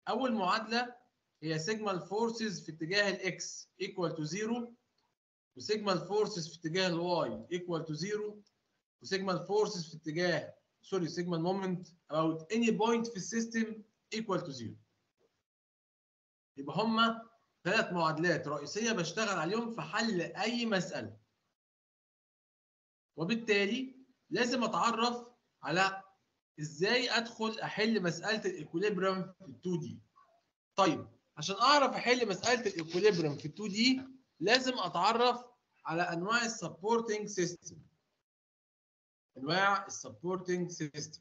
اول معادله هي سيجما الفورسز في اتجاه الاكس ايكوال تو زيرو وسيجما الفورسز في اتجاه الواي ايكوال تو زيرو وسيجما الفورسز في اتجاه سوري سيجما المومنت about any point في السيستم equal to zero يبقى هما ثلاث معادلات رئيسيه بشتغل عليهم في حل اي مساله وبالتالي لازم اتعرف على ازاي ادخل احل مساله الايكوليبريم في ال 2 دي طيب عشان اعرف احل مساله الايكوليبريم في ال 2 دي لازم اتعرف على انواع السبورتنج سيستم انواع السبورتنج سيستم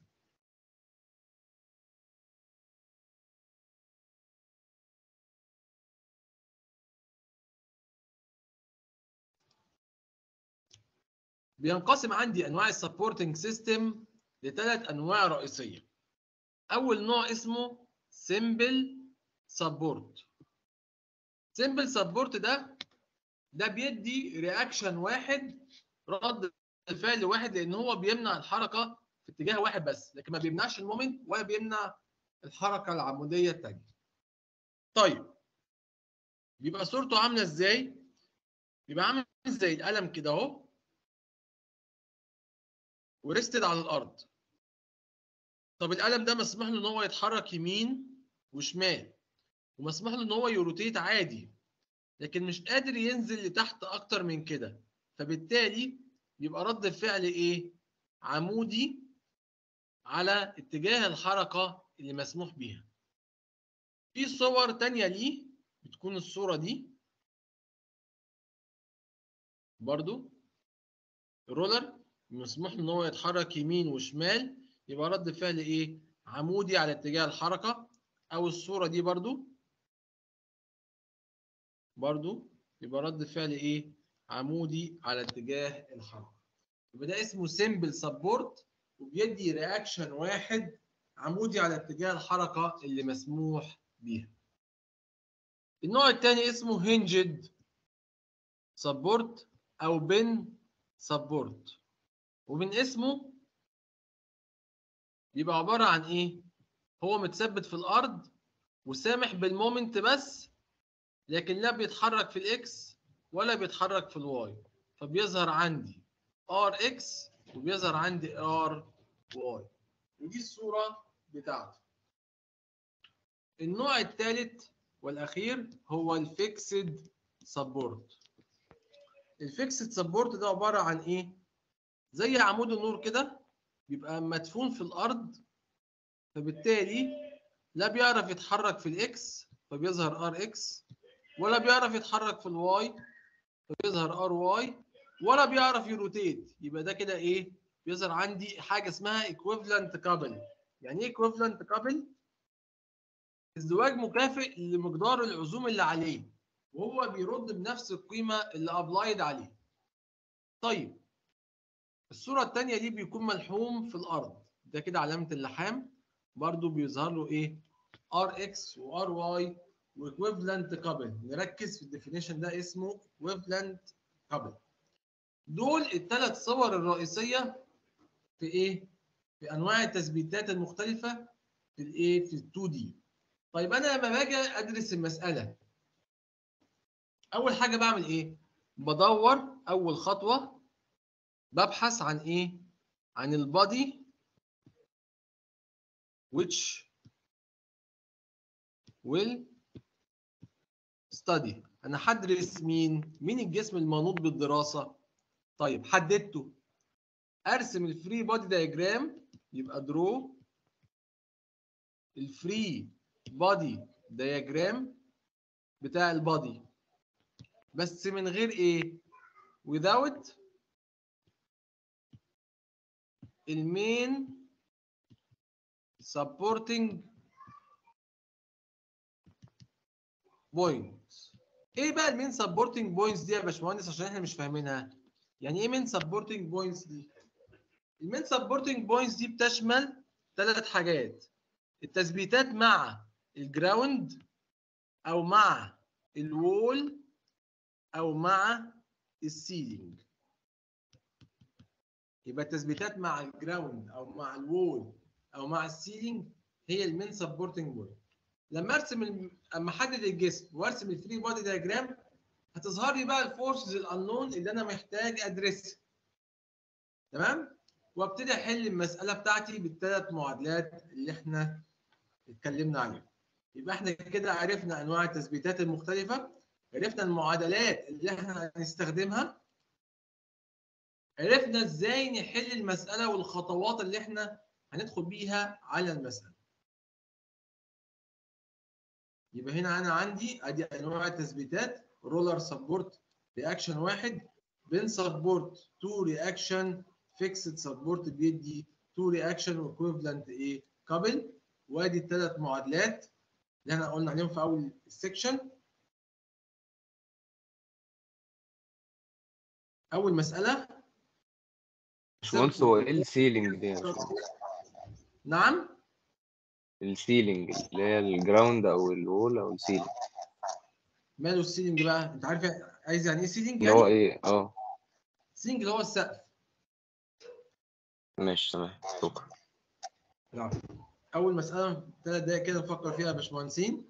بينقسم عندي انواع السبورتنج سيستم لثلاث انواع رئيسيه اول نوع اسمه سمبل سبورت سمبل سبورت ده ده بيدي رياكشن واحد رد فعل واحد لان هو بيمنع الحركه في اتجاه واحد بس لكن ما بيمنعش المومنت ولا بيمنع الحركه العموديه الثانيه طيب بيبقى صورته عامله ازاي بيبقى عامل زي القلم كده اهو وريستد على الارض طب القلم ده مسموح له ان هو يتحرك يمين وشمال ومسموح له ان هو يروتيت عادي لكن مش قادر ينزل لتحت اكتر من كده فبالتالي يبقى رد الفعل ايه عمودي على اتجاه الحركه اللي مسموح بيها في صور تانية ليه بتكون الصورة دي برضو الرولر مسموح ان هو يتحرك يمين وشمال يبقى رد فعل ايه عمودي على اتجاه الحركة او الصورة دي برضو برضو يبقى رد فعل ايه عمودي على اتجاه الحركة يبقى ده اسمه سيمبل سبورت وبيدي رياكشن واحد عمودي على اتجاه الحركة اللي مسموح بيها النوع الثاني اسمه هنجد سبورت او بن سبورت ومن اسمه بيبقى عبارة عن ايه هو متثبت في الارض وسامح بالمومنت بس لكن لا بيتحرك في الاكس ولا بيتحرك في الواي فبيظهر عندي ار اكس وبيظهر عندي ار واي ودي الصورة بتاعته النوع الثالث والاخير هو الفيكسد سبورت الفيكسد سبورت ده عباره عن ايه زي عمود النور كده بيبقى مدفون في الارض فبالتالي لا بيعرف يتحرك في الاكس فبيظهر ار اكس ولا بيعرف يتحرك في الواي فبيظهر ار واي ولا بيعرف يروتيت يبقى ده كده ايه بيظهر عندي حاجه اسمها ايكويفالنت كابل يعني ايه ايكويفالنت كابل ازدواج مكافئ لمقدار العزوم اللي عليه وهو بيرد بنفس القيمه اللي ابلايد عليه طيب الصوره الثانيه دي بيكون ملحوم في الارض ده كده علامه اللحام برضو بيظهر له ايه ار اكس وار واي وايكويفالنت كابل نركز في الديفينيشن ده اسمه ايكويفالنت كابل دول الثلاث صور الرئيسيه في ايه في انواع التثبيتات المختلفه في الايه في ال2 دي طيب انا لما باجي ادرس المساله اول حاجه بعمل ايه بدور اول خطوه ببحث عن ايه عن البادي which will study انا هدرس مين مين الجسم المنوط بالدراسه طيب حددته ارسم الفري بودي دايجرام يبقى درو الفري بادي دايجرام بتاع البادي بس من غير ايه without المين supporting points ايه بقى المين supporting points دي يا باشمهندس عشان احنا مش فاهمينها يعني ايه مين supporting points دي المين supporting points دي بتشمل ثلاث حاجات التثبيتات مع الجراوند او مع الوول او مع السيلينج يبقى التثبيتات مع الجراوند او مع الوول او مع السيلينج هي المين سبورتنج بوينت لما ارسم الم- اما احدد الجسم وارسم الفري بودي دايجرام هتظهر لي بقى الفورسز الانون اللي انا محتاج ادرسها تمام وابتدي احل المساله بتاعتي بالثلاث معادلات اللي احنا اتكلمنا عليهم يبقى احنا كده عرفنا انواع التثبيتات المختلفه عرفنا المعادلات اللي احنا هنستخدمها عرفنا ازاي نحل المساله والخطوات اللي احنا هندخل بيها على المساله يبقى هنا انا عندي ادي انواع التثبيتات رولر سبورت رياكشن واحد بين سبورت تو رياكشن فيكسد سبورت بيدي تو رياكشن وايكويفالنت ايه كابل وادي الثلاث معادلات اللي احنا قلنا عليهم في اول السكشن اول مساله باشمهندس هو ايه السيلينج دي يا باشمهندس؟ نعم السيلينج اللي هي الجراوند او الوول او السيلينج ماله السيلينج بقى انت عارف عايز يعني ايه سيلينج اللي هو يعني ايه اه سيلينج اللي هو السقف ماشي تمام شكرا العفو. اول مساله ثلاث دقايق كده نفكر فيها يا باشمهندسين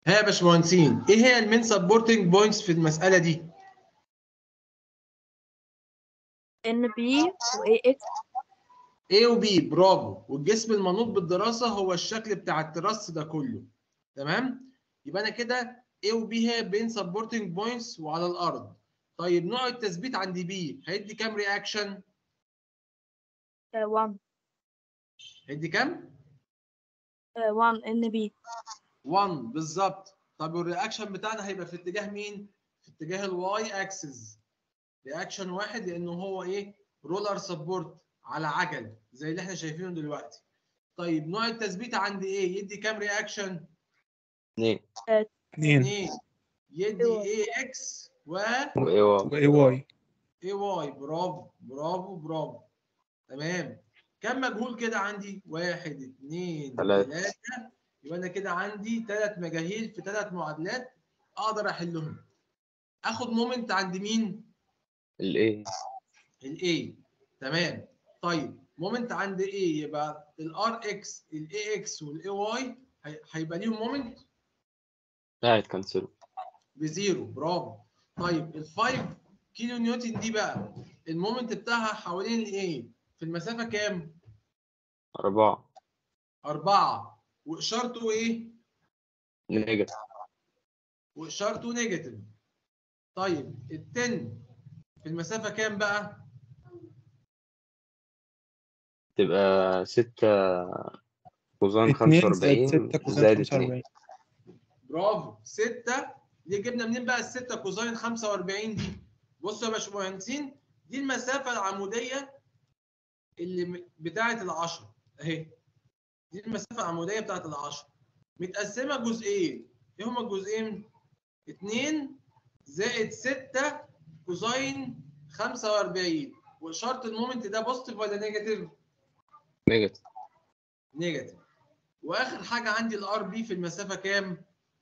ها يا باشمهندسين ايه هي المين سبورتنج بوينتس في المساله دي ان بي واي اكس A و B برافو والجسم المنوط بالدراسه هو الشكل بتاع التراس ده كله تمام يبقى انا كده A و B هي بين سبورتنج بوينتس وعلى الارض طيب نوع التثبيت عند B هيدي كام رياكشن 1 هيدي كام 1 ان بي 1 بالظبط طب والرياكشن بتاعنا هيبقى في اتجاه مين في اتجاه الواي اكسس رياكشن واحد لانه هو ايه رولر سبورت على عجل زي اللي احنا شايفينه دلوقتي طيب نوع التثبيت عند ايه يدي كام رياكشن اتنين اتنين 2 يدي اي اكس و واي واي واي واي اي واي برافو برافو برافو تمام كم مجهول كده عندي واحد اثنين تلاتة. ثلاثة يبقى انا كده عندي ثلاث مجاهيل في ثلاث معادلات اقدر احلهم اخد مومنت عند مين الايه الاي تمام طيب مومنت عند ايه يبقى الار اكس الاي اكس والاي واي هيبقى ليهم مومنت قاعد كنسلوا بزيرو برافو طيب ال 5 كيلو نيوتن دي بقى المومنت بتاعها حوالين الايه في المسافه كام أربعة أربعة وإشارته إيه؟ نيجاتيف وإشارته نيجاتيف. طيب التن في المسافة كام بقى؟ تبقى ستة كوزين اتنين خمسة زائد وأربعين ستة كوزين زائد خمسة اتنين وأربعين برافو ستة دي جبنا منين بقى الستة كوزين 45 دي؟ بصوا يا باشمهندسين دي المسافة العمودية اللي م- بتاعة العشرة أهي. دي المسافة العمودية بتاعة العشرة. متقسمة جزئين. إيه هما الجزئين؟ 2 زائد 6 كوزين 45 وإشارة المومنت ده بوزيتيف ولا نيجاتيف؟ نيجاتيف نيجاتيف واخر حاجه عندي الار بي في المسافه كام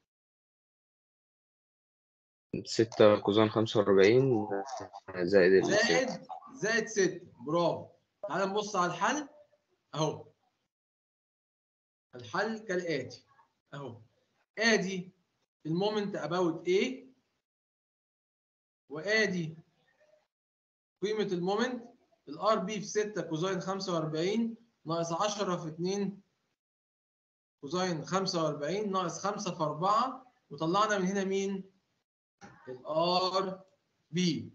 ستة كوزين خمسة وأربعين زائد الستة زائد زائد 6 برافو تعال نبص على الحل اهو الحل كالاتي اهو ادي المومنت اباوت A وادي قيمه المومنت الار بي في 6 كوزين 45 ناقص 10 في 2 كوزين 45 ناقص 5 في 4 وطلعنا من هنا مين؟ الار بي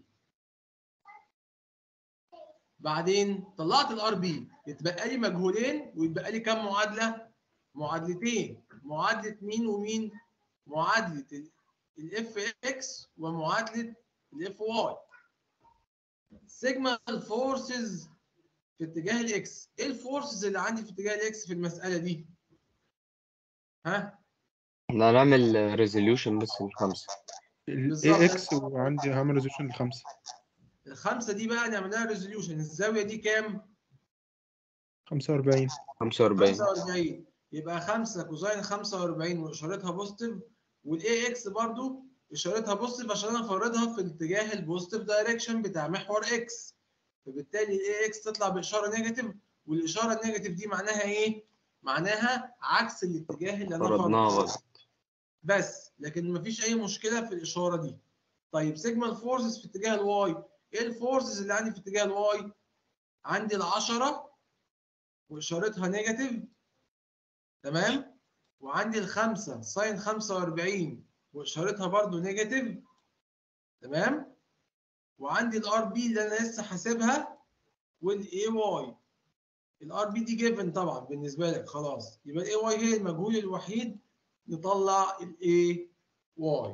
بعدين طلعت الار بي يتبقى لي مجهولين ويتبقى لي كام معادله؟ معادلتين معادله مين ومين؟ معادله الاف اكس ومعادله الاف واي سيجما الفورسز في اتجاه الاكس ايه الفورسز اللي عندي في اتجاه الاكس في المساله دي؟ ها؟ احنا هنعمل ريزوليوشن بس للخمسة ال بالظبط. AX وعندي هعمل ريزولوشن لخمسة الخمسه دي بقى نعملها ريزوليوشن الزاويه دي كام؟ خمسة وأربعين خمسة وأربعين 45 يبقى 5 كوزين 45 واشارتها بوزيتيف والاي اكس برضو اشارتها بوزيتيف عشان انا افرضها في الاتجاه البوزيتيف دايركشن بتاع محور اكس فبالتالي الاي اكس تطلع باشاره نيجاتيف والاشاره النيجاتيف دي معناها ايه؟ معناها عكس الاتجاه اللي انا فرضناها فرضته. غلط بس لكن مفيش اي مشكله في الاشاره دي طيب سيجما الفورسز في اتجاه الواي ايه الفورسز اللي عندي في اتجاه الواي عندي العشرة واشارتها نيجاتيف تمام وعندي الخمسة ساين 45 واشارتها برضو نيجاتيف تمام وعندي الار بي اللي انا لسه حاسبها والاي واي الار بي دي جيفن طبعا بالنسبه لك خلاص يبقى الاي واي هي المجهول الوحيد نطلع الاي واي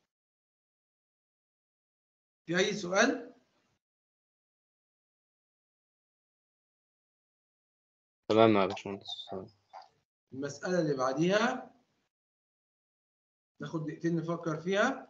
في اي سؤال تمام يا باشمهندس المساله اللي بعديها ناخد دقيقتين نفكر فيها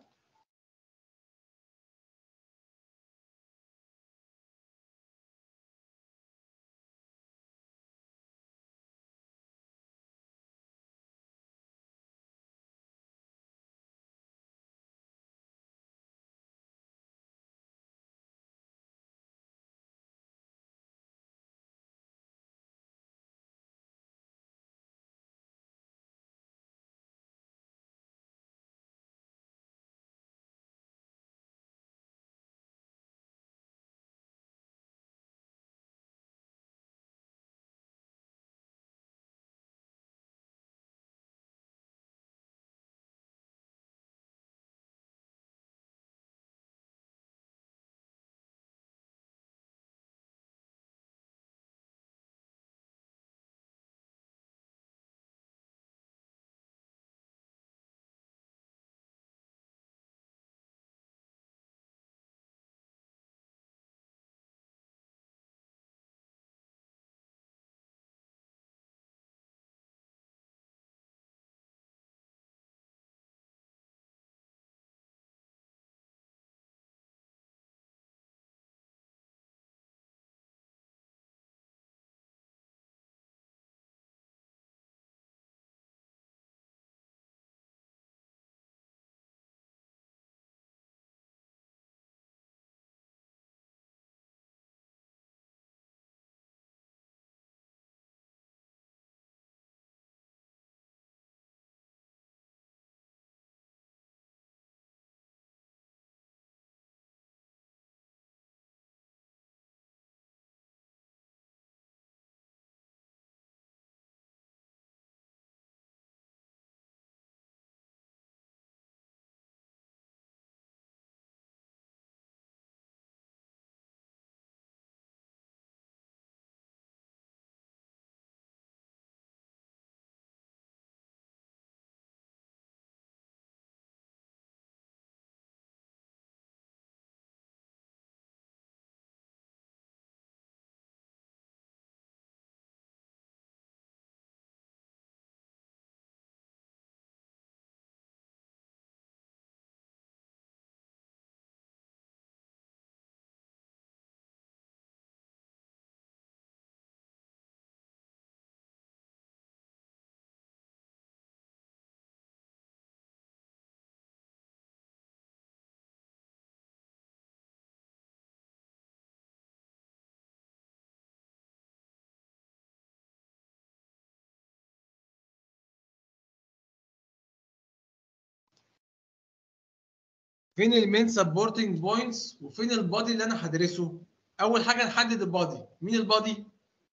فين المين سبورتنج بوينتس وفين البادي اللي انا هدرسه اول حاجه نحدد البادي مين البادي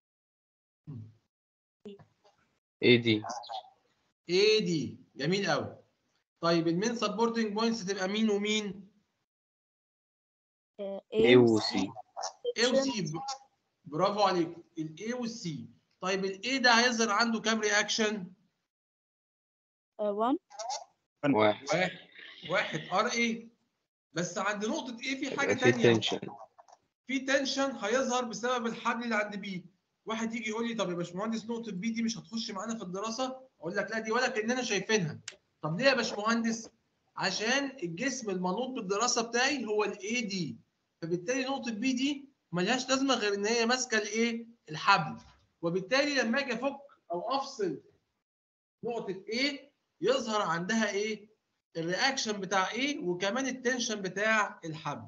ايه دي اي دي جميل قوي طيب المين سبورتنج بوينتس تبقى مين ومين آه، ايه A وسي اي وسي برافو عليك الاي والسي طيب الاي ده هيظهر عنده كام رياكشن آه، one واحد واحد واحد ار اي بس عند نقطه ايه في حاجه يبقى في تانية تنشن في تنشن هيظهر بسبب الحبل اللي عند بي واحد يجي يقول لي طب يا باشمهندس نقطه بي دي مش هتخش معانا في الدراسه اقول لك لا دي ولا كاننا شايفينها طب ليه يا باشمهندس عشان الجسم المنوط بالدراسه بتاعي هو الاي دي فبالتالي نقطه بي دي ملهاش لازمه غير ان هي ماسكه الايه الحبل وبالتالي لما اجي افك او افصل نقطه A يظهر عندها ايه الرياكشن بتاع A وكمان التنشن بتاع الحبل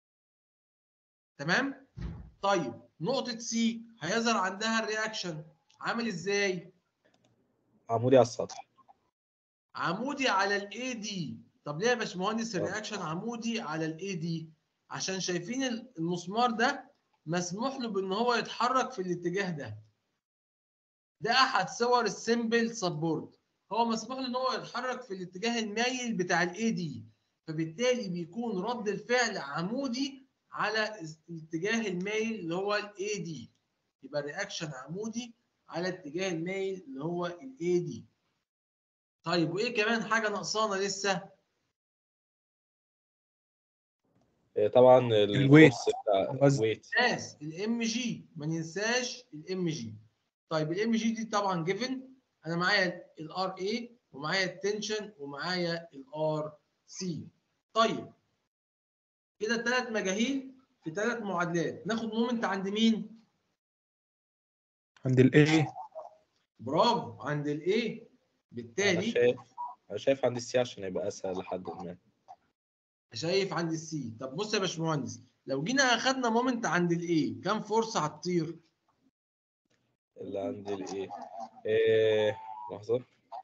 تمام طيب نقطه C هيظهر عندها الرياكشن عامل ازاي عمودي على السطح عمودي على الاي دي طب ليه يا باشمهندس الرياكشن عمودي على الاي دي عشان شايفين المسمار ده مسموح له بان هو يتحرك في الاتجاه ده ده احد صور السيمبل سبورت هو مسموح له ان هو يتحرك في الاتجاه المايل بتاع الاي دي فبالتالي بيكون رد الفعل عمودي على الاتجاه المايل اللي هو الاي دي يبقى الرياكشن عمودي على الاتجاه المايل اللي هو الاي دي طيب وايه كمان حاجه ناقصانا لسه آه، طبعا الويت. الفورس بتاع الوزن. ويت ناس الام جي ما ننساش الام جي طيب الام جي دي طبعا جيفن انا معايا الار اي ومعايا التنشن ومعايا الار سي طيب كده ثلاث مجاهيل في ثلاث معادلات ناخد مومنت عند مين عند ال A برافو عند الاي انا بالتالي شايف انا شايف عندي السي عشان يبقى اسهل لحد ما شايف عند السي طب بص يا باشمهندس لو جينا اخدنا مومنت عند الاي كام فرصه هتطير اللي عندي الايه إيه لحظة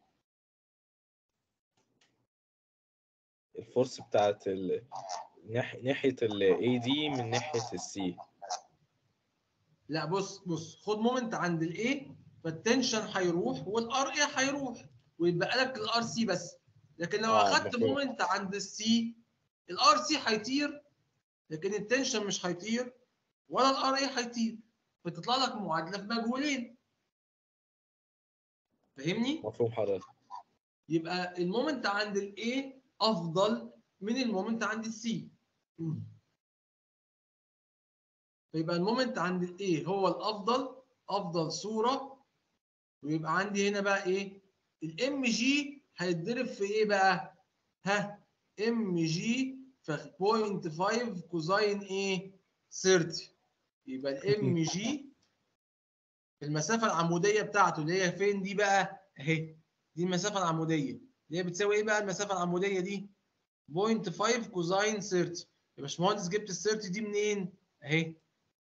الفورس بتاعت ال... ناح... ناحية ال AD من ناحية السي لا بص بص خد مومنت عند الاي فالتنشن هيروح والار اي هيروح ويبقى لك الار سي بس لكن لو آه، اخدت مفهوم. مومنت عند السي الار سي هيطير لكن التنشن مش هيطير ولا الار اي هيطير فتطلع لك معادله في مجهولين فاهمني؟ مفهوم حضرتك يبقى المومنت عند الاي افضل من المومنت عند السي فيبقى المومنت عند الاي هو الافضل افضل صوره ويبقى عندي هنا بقى ايه الام جي هيتضرب في ايه بقى ها ام جي في 0.5 كوزاين ايه 30 يبقى الام جي المسافه العموديه بتاعته اللي هي فين دي بقى اهي دي المسافه العموديه اللي هي بتساوي ايه بقى المسافه العموديه دي 0.5 كوزاين 30 يا باشمهندس جبت ال 30 دي منين اهي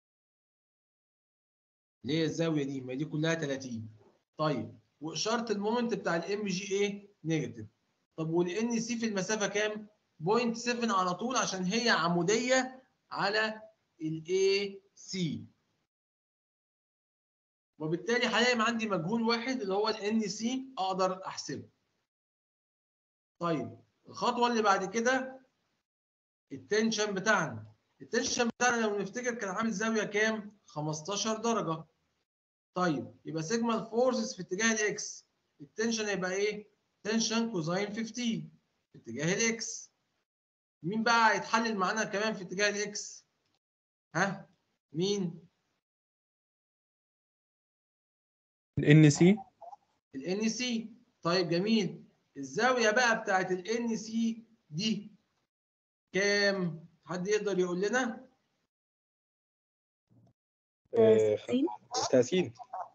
اللي هي الزاويه دي ما دي كلها 30 طيب واشاره المومنت بتاع الام جي ايه نيجاتيف طب والان سي في المسافه كام 0.7 على طول عشان هي عموديه على الاي سي وبالتالي هلاقي عندي مجهول واحد اللي هو الان سي اقدر احسبه طيب الخطوه اللي بعد كده التنشن بتاعنا التنشن بتاعنا لو نفتكر كان عامل زاويه كام 15 درجه طيب يبقى سيجما الفورسز في اتجاه الاكس التنشن هيبقى ايه تنشن كوزاين 15 في اتجاه الاكس مين بقى هيتحلل معانا كمان في اتجاه الاكس ها مين ال NC الان سي طيب جميل الزاويه بقى بتاعت الان سي دي كام حد يقدر يقول لنا إيه، 60 30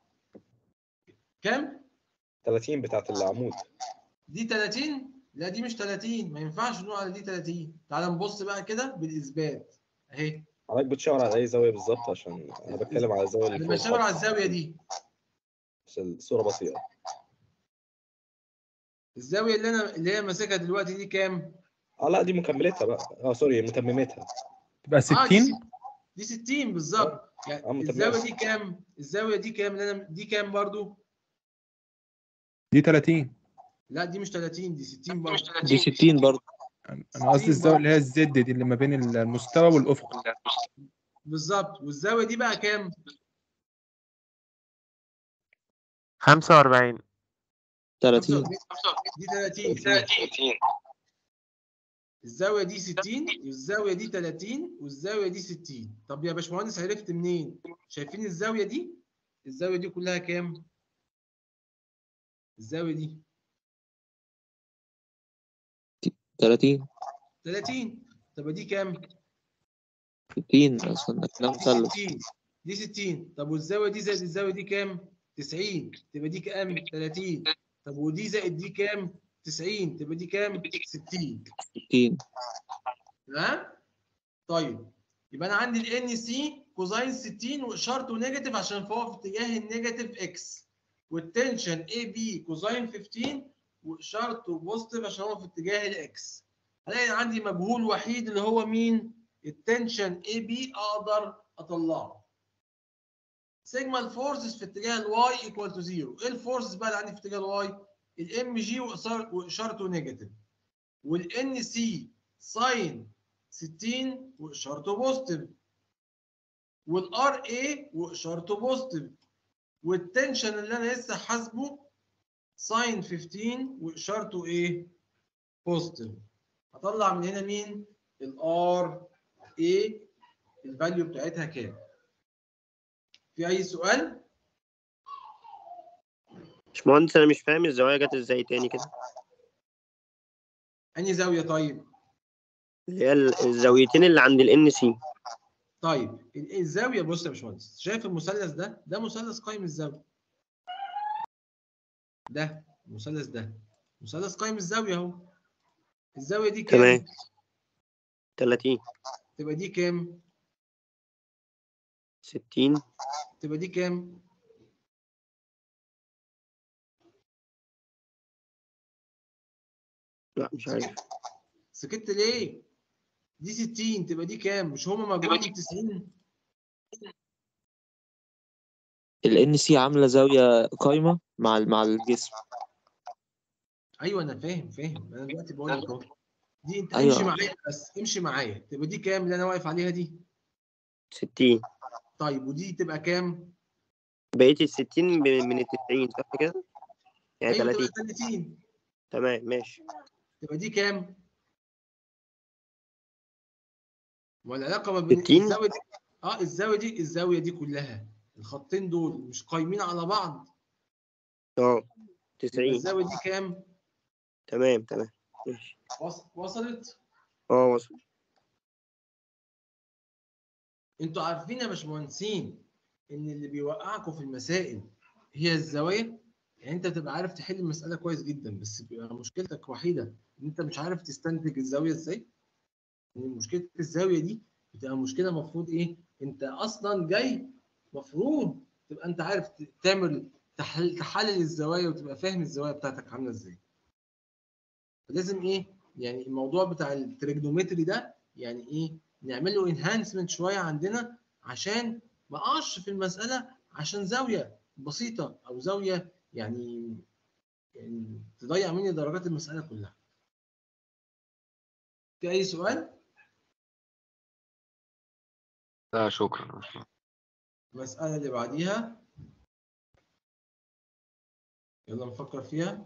كام 30 بتاعت العمود دي 30 لا دي مش 30 ما ينفعش نقول على دي 30 تعال نبص بقى كده بالاثبات اهي حضرتك بتشاور على اي زاوية بالظبط عشان انا بتكلم على الزاوية اللي انا فوق بشاور على خالص. الزاويه دي عشان الصورة بطيئة الزاويه اللي انا اللي هي ماسكها دلوقتي دي كام اه لا دي مكملتها بقى اه سوري متممتها تبقى اه دي 60 ست- دي 60 بالظبط يعني آه، متممة. الزاويه دي كام الزاويه دي كام اللي انا دي كام برضو دي 30 لا دي مش 30 دي 60 برضو دي 60 برضه انا قصدي الزاويه اللي هي الزد دي اللي ما بين المستوى والافق بالظبط والزاويه دي بقى كام 45 30 دي 30 الزاويه دي 60 والزاويه دي 30 والزاويه دي 60 طب يا باشمهندس عرفت منين شايفين الزاويه دي الزاويه دي كلها كام الزاويه دي 30 30 طب دي كام 60 اصلا ده دي مثلث 60 دي 60 طب والزاويه دي زائد الزاويه دي كام 90 تبقى دي كام 30 طب ودي زائد دي كام 90 تبقى دي كام 60 60 تمام طيب يبقى انا عندي ال ان سي كوزاين 60 واشارته نيجاتيف عشان فهو في اتجاه النيجاتيف اكس والتنشن اي بي كوزاين 15 واشارته بوزيتيف عشان هو في اتجاه الاكس هلاقي عندي مجهول وحيد اللي هو مين التنشن اي بي اقدر اطلعه سيجما الفورسز في اتجاه الواي ايكوال تو زيرو ايه الفورسز بقى اللي عندي في اتجاه الواي الام جي واشارته نيجاتيف والان سي ساين 60 واشارته بوزيتيف والار اي واشارته بوزيتيف والتنشن اللي انا لسه حاسبه ساين 15 واشارته ايه بوزيتيف هطلع من هنا مين الار اي الفاليو بتاعتها كام في اي سؤال باشمهندس انا مش فاهم الزوايا جت ازاي تاني كده انهي زاويه طيب اللي هي الزاويتين اللي عند الان سي طيب ال- الزاويه بص يا باشمهندس شايف المثلث ده ده مثلث قائم الزاويه ده المثلث ده مثلث قائم الزاويه اهو الزاويه دي كام تمام 30 تبقى دي كام 60 تبقى دي كام لا مش عارف سكت ليه دي 60 تبقى دي كام مش هما مجموعهم 90 ال سي عامله زاويه قايمه مع ال- مع الجسم ايوه انا فاهم فاهم انا دلوقتي بقول لك اهو دي انت أيوة. امشي معايا بس امشي معايا تبقى دي كام اللي انا واقف عليها دي 60 طيب ودي تبقى كام بقيت ال 60 ب- من ال 90 صح كده؟ يعني ايوه 30 تبقى 30 تمام ماشي تبقى دي كام والعلاقه ما بين 60 الزاويه دي اه الزاويه دي الزاويه دي كلها الخطين دول مش قايمين على بعض اه يبقى 90 الزاويه دي كام تمام تمام ماشي وص- وصلت اه وصل انتوا عارفين يا باشمهندسين ان اللي بيوقعكم في المسائل هي الزوايا يعني انت تبقى عارف تحل المساله كويس جدا بس بيبقى مشكلتك وحيده ان انت مش عارف تستنتج الزاويه ازاي ان مشكله الزاويه دي بتبقى مشكله المفروض ايه انت اصلا جاي مفروض تبقى انت عارف ت- تعمل تحل تحلل الزوايا وتبقى فاهم الزوايا بتاعتك عامله ازاي لازم ايه يعني الموضوع بتاع التريجنومتري ده يعني ايه نعمل له انهانسمنت شويه عندنا عشان ما اقعش في المساله عشان زاويه بسيطه او زاويه يعني يعني تضيع مني درجات المساله كلها. في اي سؤال؟ لا شكرا المساله اللي بعديها يلا نفكر فيها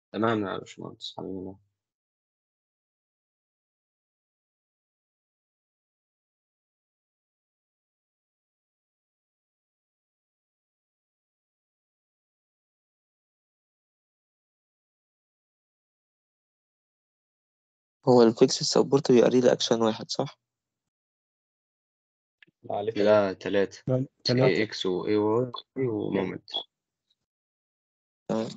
تمام يا باشمهندس تمام. هو الفيكس سبورت بيبقى ريل اكشن واحد صح؟ لا عليه تلاتة. لا تلاتة لا، اي تلاتة اكس و اي واي ومومنت تمام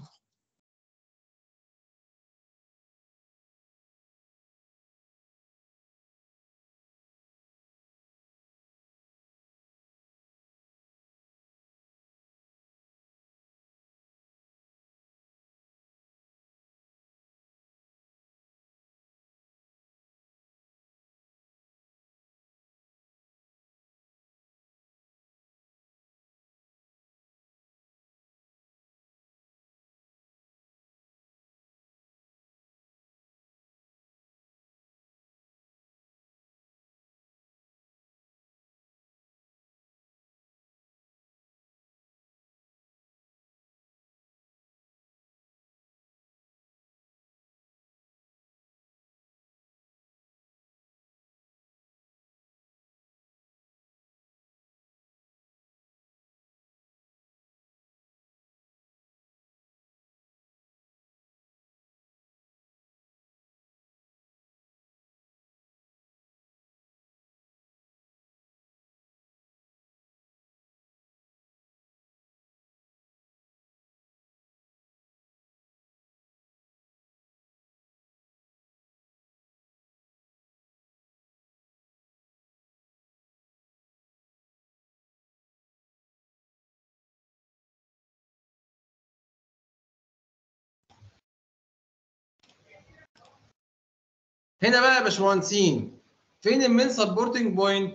هنا بقى يا باشمهندسين فين المين سبورتنج بوينت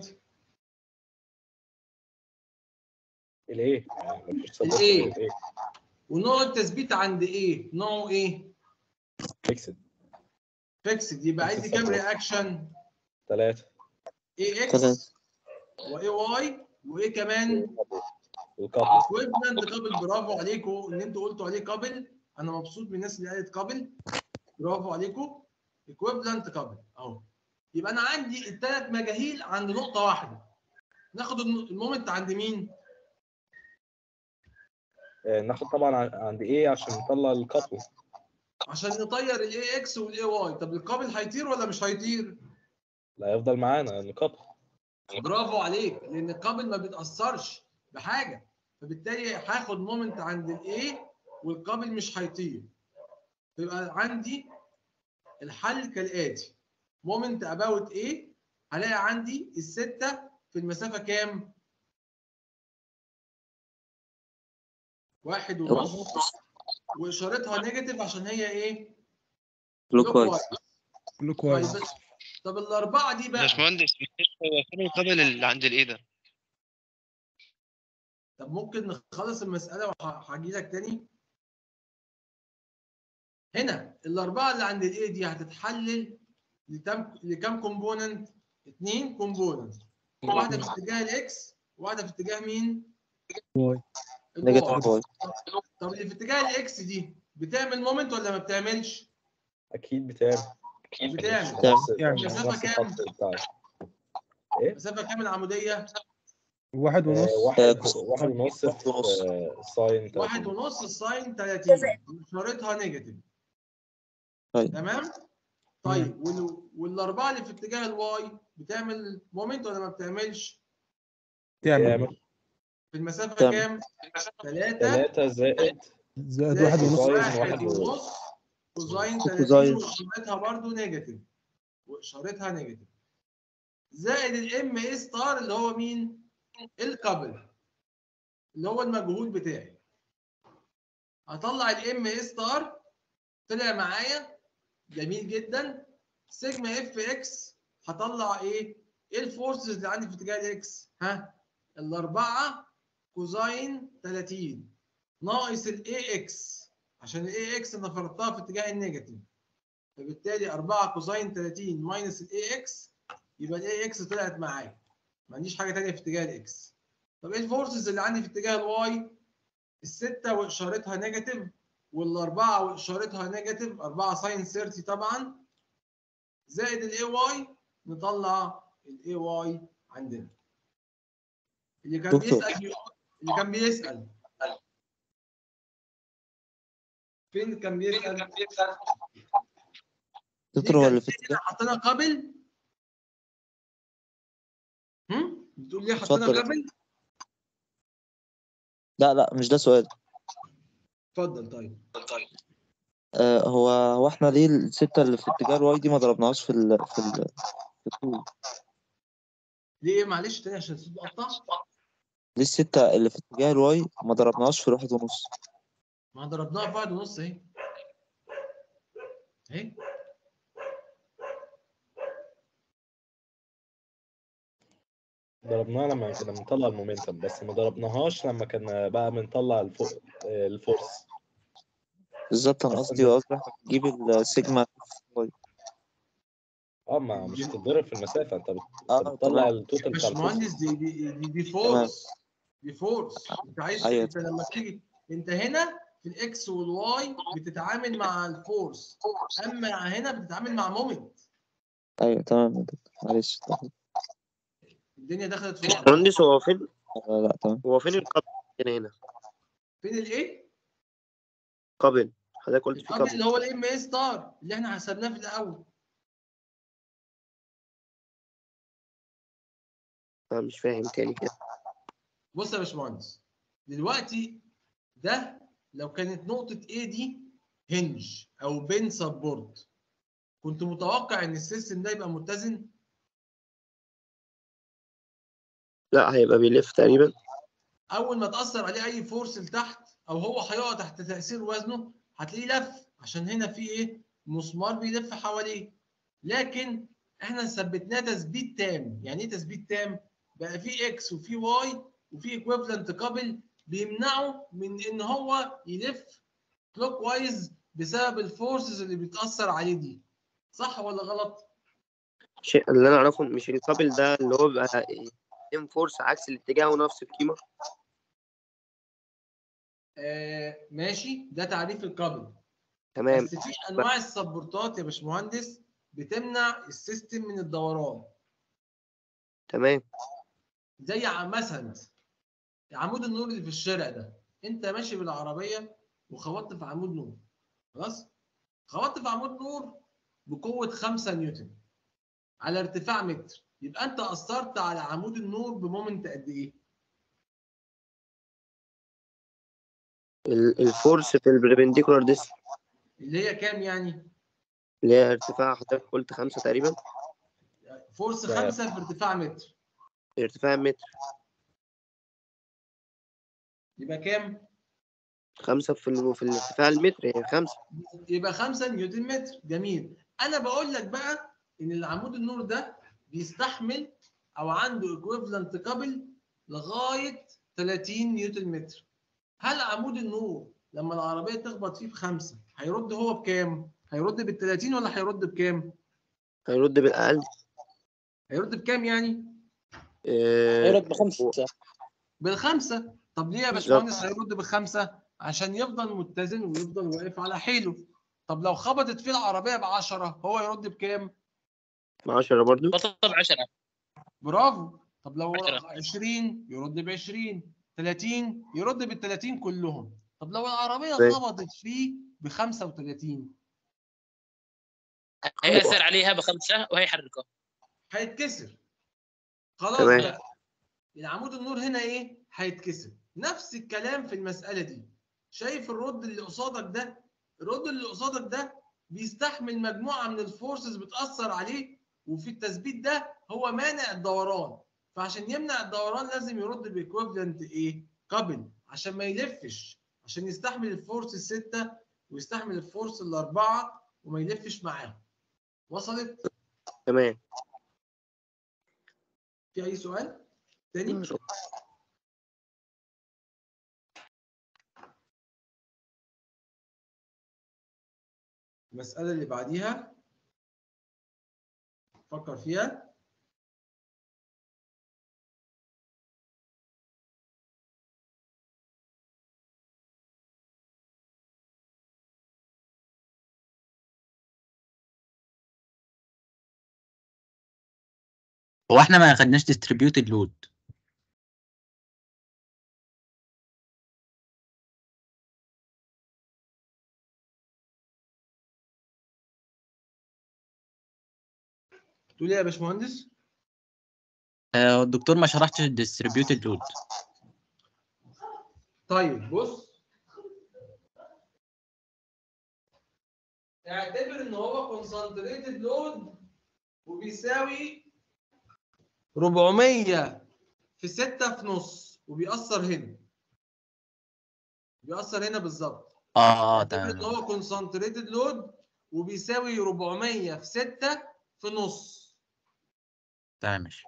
الايه يعني مفيش support الإيه؟ غير الايه ونوع التثبيت عند ايه نوعه ايه فيكسد فيكسد يبقى Fixed عايز كام support. رياكشن ثلاثة اي تلاتة. اكس واي واي وايه كمان والكابل اكويبمنت قابل برافو عليكم ان انتوا قلتوا عليه قابل انا مبسوط من الناس اللي قالت قابل برافو عليكم اكويبلنت قابل اهو يبقى انا عندي الثلاث مجاهيل عند نقطه واحده ناخد الن- المومنت عند مين آه، ناخد طبعا ع- عند ايه عشان نطلع الكابل عشان نطير الاي اكس والاي واي طب القابل هيطير ولا مش هيطير لا يفضل معانا الكابل برافو عليك لان القابل ما بيتاثرش بحاجه فبالتالي هاخد مومنت عند الاي والقابل مش هيطير يبقى عندي الحل كالاتي مومنت اباوت ايه هلاقي عندي السته في المسافه كام؟ واحد ونص واشارتها نيجاتيف عشان هي ايه؟ كلوك وايز كله طيب كويس بس- طب الاربعه دي بقى باشمهندس هو فين القابل اللي عند الايه ده؟ طب ممكن نخلص المسألة وهجي لك تاني هنا الأربعة اللي عند الإيه دي هتتحلل لتم... لكام كومبوننت؟ اثنين كومبوننت واحدة في اتجاه الإكس وواحدة في اتجاه مين؟ واي الواي. نيجاتيف واي طب اللي في اتجاه الإكس دي بتعمل مومنت ولا ما بتعملش؟ اكيد بتعمل بتعمل بتعمل. نفس يعني. نفس مسافة كام؟ الخط بتاعك مسافة كام العمودية؟ واحد آه، ونص واحد آه، واحد ونص واحد ونص. في ساين واحد ونص الساين 30 اشارتها نيجاتيف طيب. تمام طيب وال... والاربعه اللي في اتجاه الواي بتعمل مومنت ولا ما بتعملش تعمل تعمل في المسافه تعمل. كام 3 ثلاثة زائد زائد واحد ونص كوزاين واحد واحد ونص كوزاين 30 كوزاين. واشارتها برضو نيجاتيف واشارتها نيجاتيف زائد الام اي ستار اللي هو مين الكابل اللي هو المجهول بتاعي هطلع الام اي ستار طلع معايا جميل جدا سيجما اف اكس هطلع ايه ايه الفورسز اللي عندي في اتجاه الاكس ها الاربعه كوزاين 30 ناقص الاي اكس عشان الاي اكس انا فرضتها في اتجاه النيجاتيف فبالتالي 4 كوزاين 30 ماينس الاي اكس يبقى الاي اكس طلعت معايا ما عنديش حاجه ثانيه في اتجاه الاكس طب ايه الفورسز اللي عندي في اتجاه الواي السته واشارتها نيجاتيف والاربعه واشارتها نيجاتيف 4 ساين 30 طبعا زائد الاي واي نطلع الاي واي عندنا اللي كان دكتور. بيسال بيقول- اللي كان بيسال فين كان بيسال دكتور هو اللي في ليه حطينا قبل هم بتقول ليه حطينا اتفضل. قبل لا لا مش ده سؤال اتفضل طيب آه هو هو احنا ليه الستة اللي في اتجاه الواي دي ما ضربناهاش في ال في ال في الطول ليه معلش تاني عشان الصوت قطع ليه الستة اللي في اتجاه الواي ما ضربناهاش في الواحد ونص ما ضربناها في واحد ونص اهي اهي ضربناها لما كنا بنطلع المومنتم بس ما ضربناهاش لما كنا بقى بنطلع الفو... آه، الفورس بالظبط انا بس قصدي قصدي احنا بنجيب السيجما واي اه ما مش تتضرب في المسافه انت بت- اه أنت بتطلع تمام التوتال بتاع الفورس باشمهندس دي دي دي, دي فورس دي فورس انت عايز أيوة. انت لما تيجي انت هنا في الاكس والواي بتتعامل مع الفورس اما هنا بتتعامل مع مومنت ايوه تمام يا دكتور معلش طيب. الدنيا دخلت في بعض باشمهندس هو فين لا لا تمام هو فين القبل هنا هنا فين الايه؟ قبل حضرتك قلت في القبل قبل اللي هو الام اي ستار اللي احنا حسبناه في الاول أنا مش فاهم تاني كده بص يا باشمهندس دلوقتي ده لو كانت نقطة A دي هنج أو بين سبورت كنت متوقع إن السيستم ده يبقى متزن لا هيبقى بيلف تقريبا أول ما تأثر عليه أي فورس لتحت أو هو هيقع تحت تأثير وزنه هتلاقيه لف عشان هنا في إيه؟ مسمار بيلف حواليه لكن إحنا ثبتناه تثبيت تام يعني إيه تثبيت تام؟ بقى في إكس وفي واي وفي ايكويفالنت كابل بيمنعه من ان هو يلف كلوك وايز بسبب الفورسز اللي بتاثر عليه دي صح ولا غلط شيء اللي انا اعرفه إن مش القبل ده اللي هو بيبقى ام فورس عكس الاتجاه ونفس القيمه آه ماشي ده تعريف الكابل تمام بس في انواع السبورتات يا باشمهندس بتمنع السيستم من الدوران تمام زي ع- مثلا عمود النور اللي في الشارع ده انت ماشي بالعربيه وخبطت في عمود نور خلاص خبطت في عمود نور بقوه 5 نيوتن على ارتفاع متر يبقى انت اثرت على عمود النور بمومنت قد ايه ال- الفورس في البربنديكولار ديس اللي هي كام يعني اللي هي ارتفاع حضرتك قلت خمسة تقريبا فورس ده- 5 في ارتفاع متر ارتفاع متر يبقى كام خمسة في ال- في الارتفاع المتر هي خمسة يبقى 5 نيوتن متر جميل انا بقول لك بقى ان العمود النور ده بيستحمل او عنده ايكويفالنت كابل لغايه 30 نيوتن متر هل عمود النور لما العربيه تخبط فيه بخمسه هيرد هو بكام؟ هيرد بال 30 ولا هيرد بكام؟ هيرد بالأقل هيرد بكام يعني؟ آه، هيرد بخمسة بالخمسه طب ليه يا باشمهندس هيرد بالخمسه؟ عشان يفضل متزن ويفضل واقف على حيله طب لو خبطت فيه العربيه ب 10 هو يرد بكام؟ مع عشرة برضو بطل 10 برافو طب لو عشرة. 20 يرد ب 20 30 يرد بال 30 كلهم طب لو العربيه طيب. خبطت فيه ب 35 هيأثر عليها بخمسة وهيحركها هيتكسر خلاص تمام. بقى العمود النور هنا ايه هيتكسر نفس الكلام في المساله دي شايف الرد اللي قصادك ده الرد اللي قصادك ده بيستحمل مجموعه من الفورسز بتاثر عليه وفي التثبيت ده هو مانع الدوران فعشان يمنع الدوران لازم يرد بايكويفالنت ايه كابل عشان ما يلفش عشان يستحمل الفورس السته ويستحمل الفورس الاربعه وما يلفش معاهم وصلت تمام في اي سؤال تاني المسألة اللي بعديها فكر فيها هو احنا ما خدناش distributed load تقول ايه يا باشمهندس آه، الدكتور ما شرحش distributed load طيب بص اعتبر ان هو كونسنتريتد لود وبيساوي 400 في 6 في نص وبيأثر هنا بيأثر هنا بالظبط اه اعتبر ان تمام هو كونسنتريتد لود وبيساوي 400 في 6 في نص تمام ماشي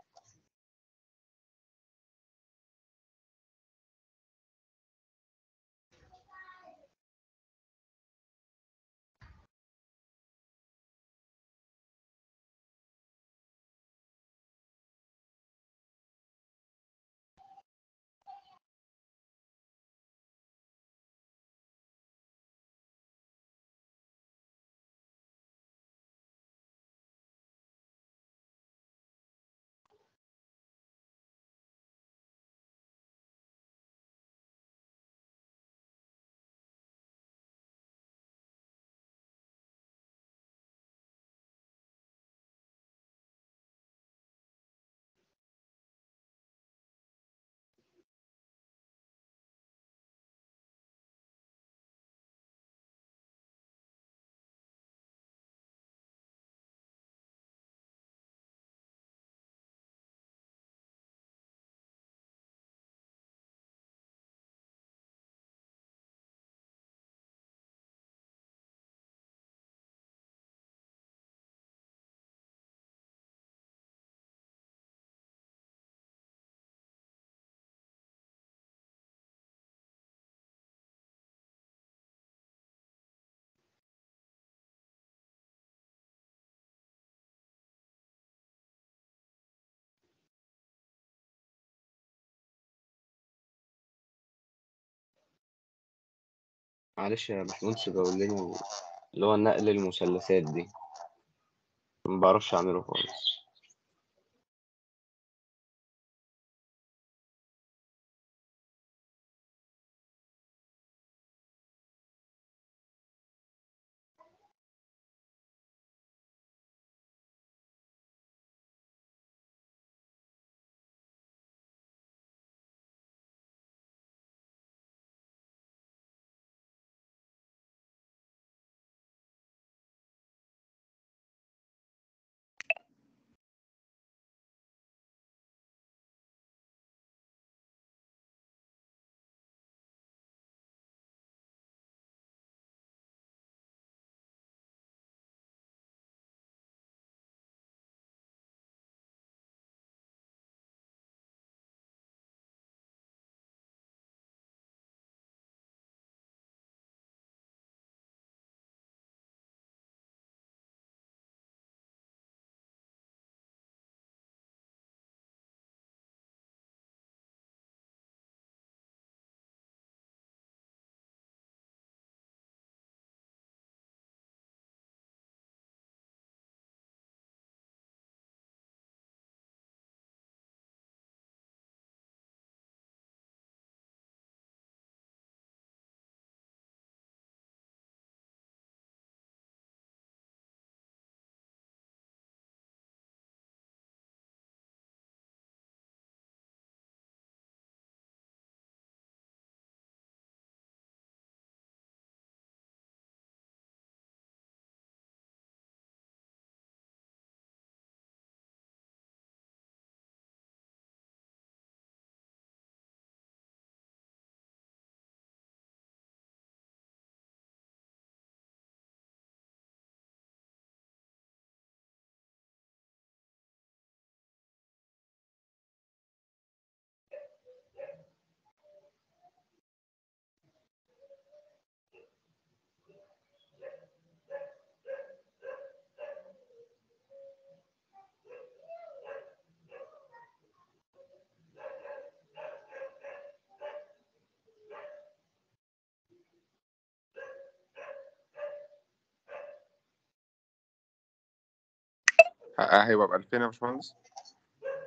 معلش يا باشمهندس بقول لنا اللي هو نقل المثلثات دي ما بعرفش اعمله خالص ه- هيبقى ب 2000 يا باشمهندس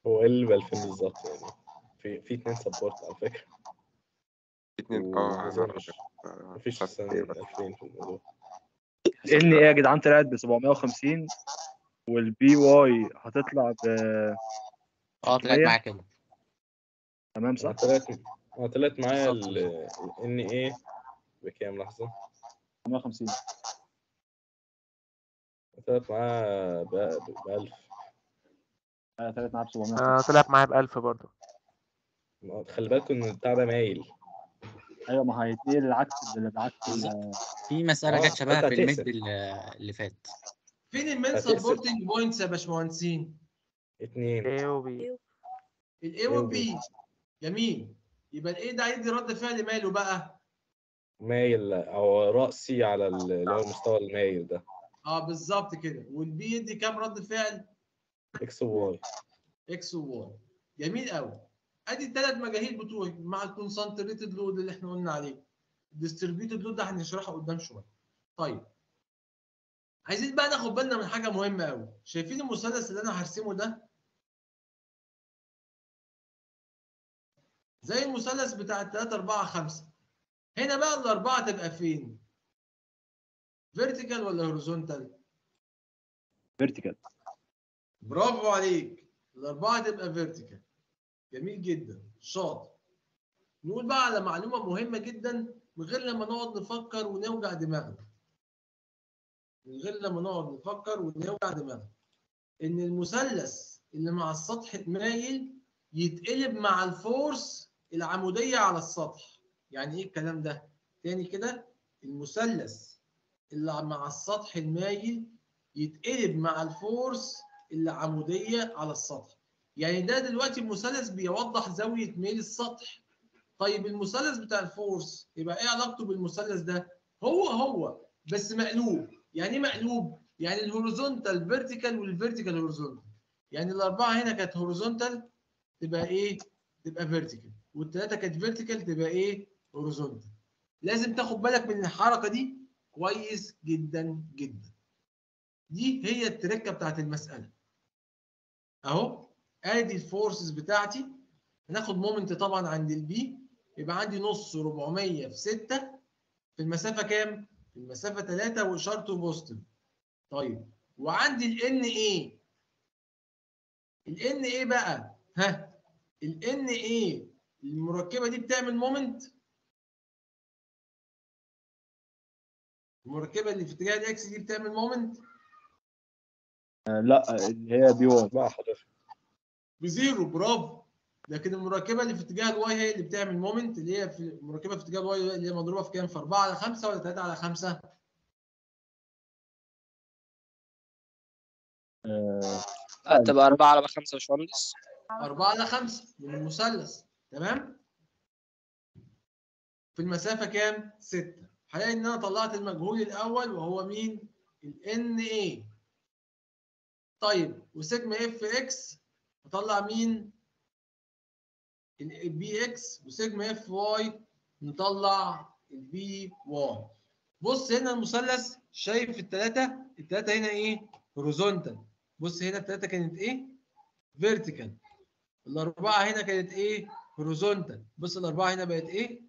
هو ايه اللي ب 2000 بالظبط يعني في في اتنين سبورت على فكره اتنين اه عايز اعرف ومفيش آه، مفيش حاسس سنة إيه بس. 2000 في الموضوع ان ايه يا جدعان طلعت ب 750 والبي واي هتطلع ب اه طلعت 600. معايا كده تمام انا صح؟ طلعت انا طلعت معايا ال ان ايه بكام لحظه 750 طلعت معايا ب 1000 آه، طلعت معايا ب 750 آه طلعت معايا بألف برضه خلي بالكم ان البتاع ده مايل ايوه ما هيتنقل العكس اللي بعكس ال- في مسألة آه، جت شبهها أنت في الميد هتقسم. اللي اللي فات فين المين هتقسم. سبورتنج بوينتس يا باشمهندسين اتنين A و B الاي والبي جميل يبقى الايه ده هيدي رد فعل ماله بقى مايل او رأسي على ال- اللي هو المستوى المايل ده اه بالظبط كده والبي يدي كام رد فعل اكس وواي اكس وواي جميل قوي ادي الثلاث مجاهيل بتوعي مع الكونسنتريتد لود اللي احنا قلنا عليه الديستريبيوتد لود ده هنشرحه قدام شويه طيب عايزين بقى ناخد بالنا من حاجه مهمه قوي شايفين المثلث اللي انا هرسمه ده زي المثلث بتاع 3 4 5 هنا بقى الاربعه تبقى فين فيرتيكال ولا هوريزونتال فيرتيكال برافو عليك الأربعة تبقى فيرتيكال جميل جدا شاطر نقول بقى على معلومة مهمة جدا من غير لما نقعد نفكر ونوجع دماغنا من غير لما نقعد نفكر ونوجع دماغنا إن المثلث اللي مع السطح مايل يتقلب مع الفورس العمودية على السطح يعني إيه الكلام ده؟ تاني كده المثلث اللي مع السطح المايل يتقلب مع الفورس اللي عمودية على السطح يعني ده دلوقتي المثلث بيوضح زاوية ميل السطح طيب المثلث بتاع الفورس يبقى ايه علاقته بالمثلث ده هو هو بس مقلوب يعني ايه مقلوب يعني الهوريزونتال فيرتيكال والفيرتيكال هوريزونتال يعني الاربعه هنا كانت هوريزونتال تبقى ايه تبقى فيرتيكال والثلاثه كانت فيرتيكال تبقى ايه هوريزونتال لازم تاخد بالك من الحركه دي كويس جدا جدا دي هي التركه بتاعت المساله اهو ادي الفورسز بتاعتي هناخد مومنت طبعا عند البي يبقى عندي نص 400 في 6 في المسافه كام؟ في المسافه 3 واشارته بوزيتيف طيب وعندي الان ايه؟ الان ايه بقى؟ ها؟ الان ايه؟ المركبه دي بتعمل مومنت المركبه اللي في اتجاه الاكس دي بتعمل مومنت آه، لا اللي هي بي واي بقى حضرتك بزيرو برافو لكن المركبه اللي في اتجاه الواي هي اللي بتعمل مومنت اللي هي في المركبه في اتجاه الواي اللي هي مضروبه في كام؟ في 4 على 5 ولا 3 على 5؟ آه، هتبقى أربعة على خمسة يا باشمهندس 4 على 5 من المثلث تمام؟ في المسافه كام؟ 6 هلاقي ان انا طلعت المجهول الاول وهو مين؟ الان اي طيب وسيجما اف اكس هطلع مين؟ البي اكس وسيجما اف واي نطلع البي واي بص هنا المثلث شايف الثلاثه الثلاثه هنا ايه هوريزونتال بص هنا الثلاثه كانت ايه فيرتيكال الاربعه هنا كانت ايه هوريزونتال بص الاربعه هنا بقت ايه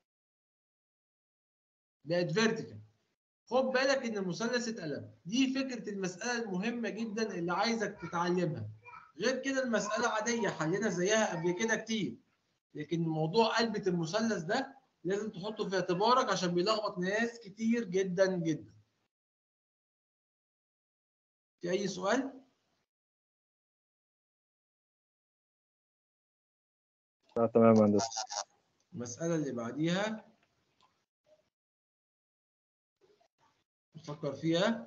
بقت فيرتيكال خد بالك ان المثلث اتقلب دي فكره المساله المهمه جدا اللي عايزك تتعلمها غير كده المساله عاديه حلينا زيها قبل كده كتير لكن موضوع قلبة المثلث ده لازم تحطه في اعتبارك عشان بيلخبط ناس كتير جدا جدا في اي سؤال لا تمام يا هندسة المساله اللي بعديها نفكر فيها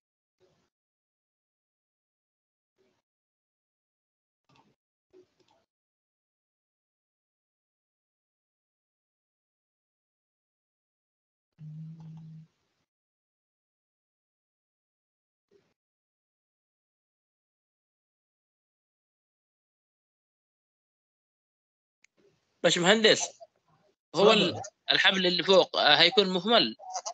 باشمهندس هو ال- اتفضل. الحبل اللي فوق آه، هيكون مهمل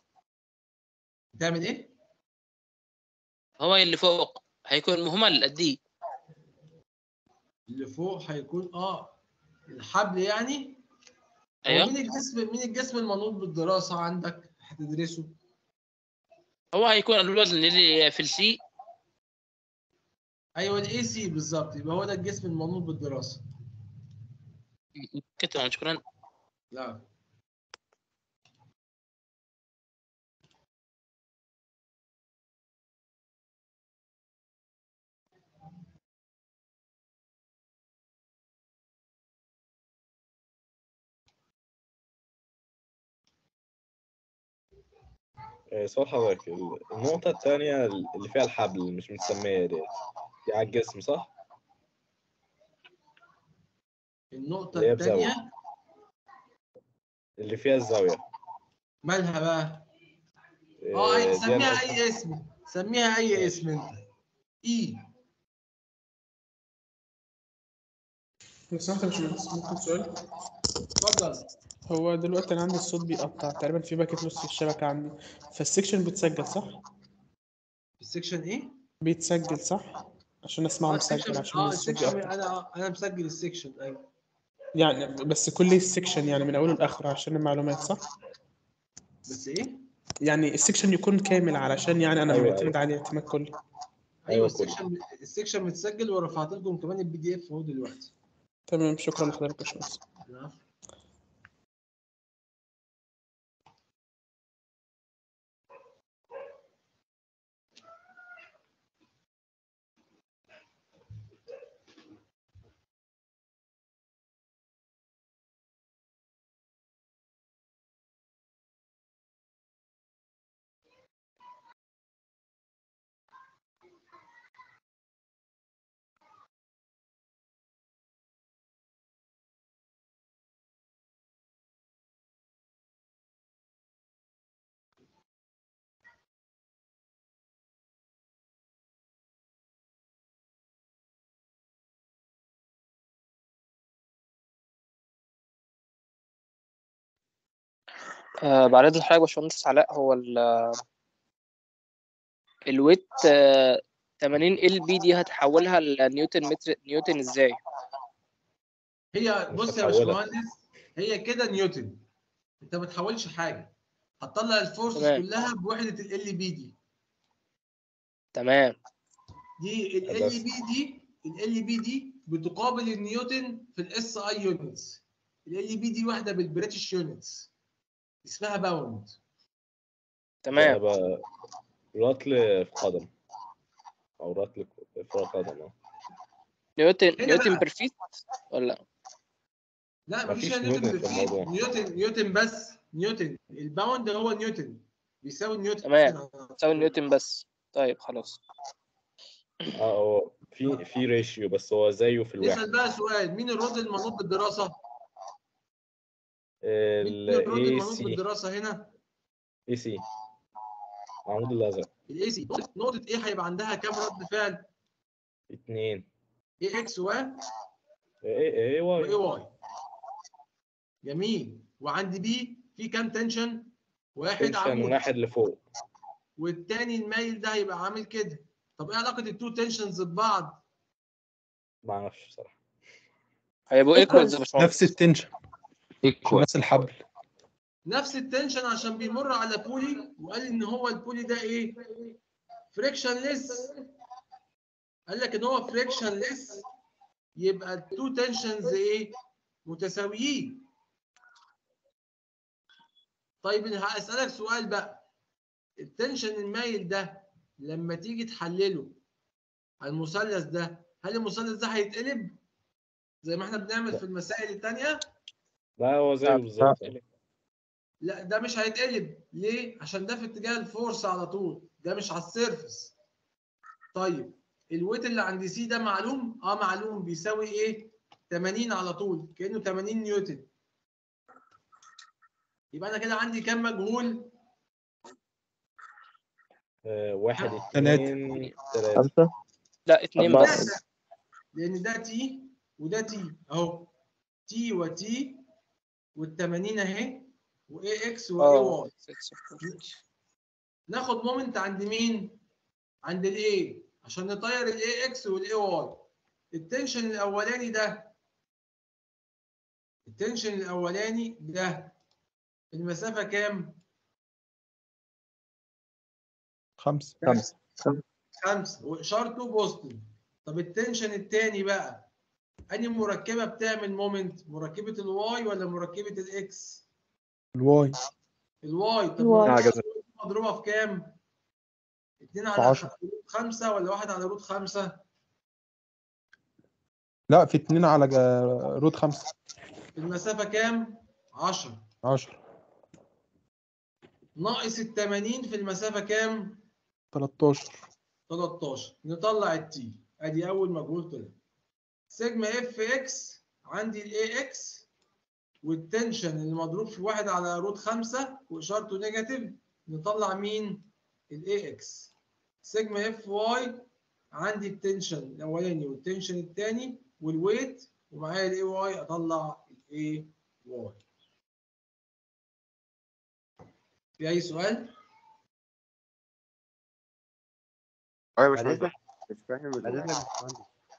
تعمل ايه هو اللي فوق هيكون مهمل الدي اللي فوق هيكون اه الحبل يعني هو ايوه مين الجسم مين الجسم المنوط بالدراسة عندك هتدرسه هو هيكون الوزن اللي في السي ايوه الاي سي بالظبط يبقى هو ده الجسم المنوط بالدراسة كتبا شكرا لا آه، سؤال حضرتك ال- النقطة التانية اللي فيها الحبل اللي مش متسمية ديت دي على الجسم صح؟ النقطة اللي هي بزاوية. الثانية اللي فيها الزاوية مالها بقى؟ آه، اه أي- دي سميها النقطة. اي اسم سميها اي اسم انت اي لو سمحت يا باشمهندس ممكن سؤال اتفضل هو دلوقتي انا عندي الصوت بيقطع تقريبا في باكت نص في الشبكه عندي فالسكشن بيتسجل صح السكشن ايه؟ بيتسجل صح عشان اسمعه اه مسجل السكشن عشان اه الصوت السكشن بيقطع انا انا مسجل السكشن ايوه يعني بس كل السكشن يعني من اوله لاخره عشان المعلومات صح بس ايه؟ يعني السكشن يكون كامل علشان يعني انا أيوة، معتمد عليه اعتماد كلي ايوه أيوة كله. السكشن السكشن متسجل ورفعت لكم كمان البي دي اف اهو دلوقتي تمام شكرا لحضرتك يا باشمهندس العفو. آه بعد إذن حضرتك يا باشمهندس علاء هو ال الويت آه 80 ال بي دي هتحولها لنيوتن متر نيوتن ازاي؟ هي مش بص يا هتحولها. باشمهندس هي كده نيوتن انت ما تحولش حاجه هتطلع الفورس تمام. كلها بوحده ال بي دي تمام دي ال خلاص. بي دي ال بي دي بتقابل النيوتن في الاس اي يونتس ال بي دي واحده بالبريتش يونتس اسمها باوند تمام بقى رطل في قدم أو رطل في قدم اه نيوتن هنا نيوتن بقى. بير فيت ولا لا مفيش مفيش هنا نيوتن نيوتن في بالفيت الموضوع. نيوتن نيوتن بس نيوتن الباوند هو نيوتن بيساوي نيوتن تمام. تساوي نيوتن بس طيب خلاص اه هو في في ريشيو بس هو زيه في الواحد اسال بقى سؤال مين الرد المنوط بالدراسه؟ مين ال الرد اي المنوط سي بالدراسه هنا؟ اي سي العمود الازرق الاي سي نقطه ايه هيبقى عندها كام رد فعل؟ اتنين اي اكس و اي اي واي واي واي جميل وعند بي في كام تنشن؟ واحد تنشن عمود واحد لفوق والتاني المايل ده هيبقى عامل كده طب ايه علاقه التو تنشنز ببعض؟ ما اعرفش بصراحه هيبقوا ايكوالز يا نفس باشمهندس التنشن ايكوال نفس الحبل نفس التنشن عشان بيمر على بولي وقال ان هو البولي ده ايه؟ فريكشنليس قال لك ان هو فريكشنليس يبقى التو تنشنز ايه؟ متساويين طيب أنا هسألك سؤال بقى التنشن المايل ده لما تيجي تحلله على المثلث ده هل المثلث ده هيتقلب زي ما احنا بنعمل في المسائل التانية؟ لا هو زيه بالظبط لا ده مش هيتقلب ليه؟ عشان ده في اتجاه الفورس على طول ده مش على السيرفس طيب الويت اللي عند سي ده معلوم؟ اه معلوم بيساوي ايه؟ 80 على طول كأنه 80 نيوتن يبقى انا كده عندي كام مجهول؟ آه، واحد تلاتة. اتنين تلاتة خمسة لا اتنين أربعة. بس ثلاثة لأن ده تي وده تي أهو تي وتي وال80 أهي وإي إكس وإي اه واي ناخد مومنت عند مين؟ عند الإي عشان نطير الإي إكس والإي واي التنشن الاولاني ده التنشن الاولاني ده المسافه كام خمسة خمسة خمسة واشارته بوزيتيف طب التنشن الثاني بقى انهي مركبه بتعمل مومنت مركبه الواي ولا مركبه الاكس الواي الواي طب الواي. مركبة الواي مضروبه في كام 2 في على عشرة. روت 5 ولا 1 على روت 5 لا في اتنين على جا- رود خمسة المسافه كام 10 عشرة ناقص ال 80 في المسافه كام 13 13 نطلع التي ادي اول مجهول طلع سيجما اف اكس عندي الاي اكس والتنشن اللي مضروب في واحد على روت 5 واشارته نيجاتيف نطلع مين الاي اكس سيجما اف واي عندي التنشن الاولاني والتنشن الثاني والويت ومعايا الاي واي اطلع الاي واي في اي سؤال اه يا بعد باشمهندس إذنك مش فاهم بعد ال- إذنك يا باشمهندس.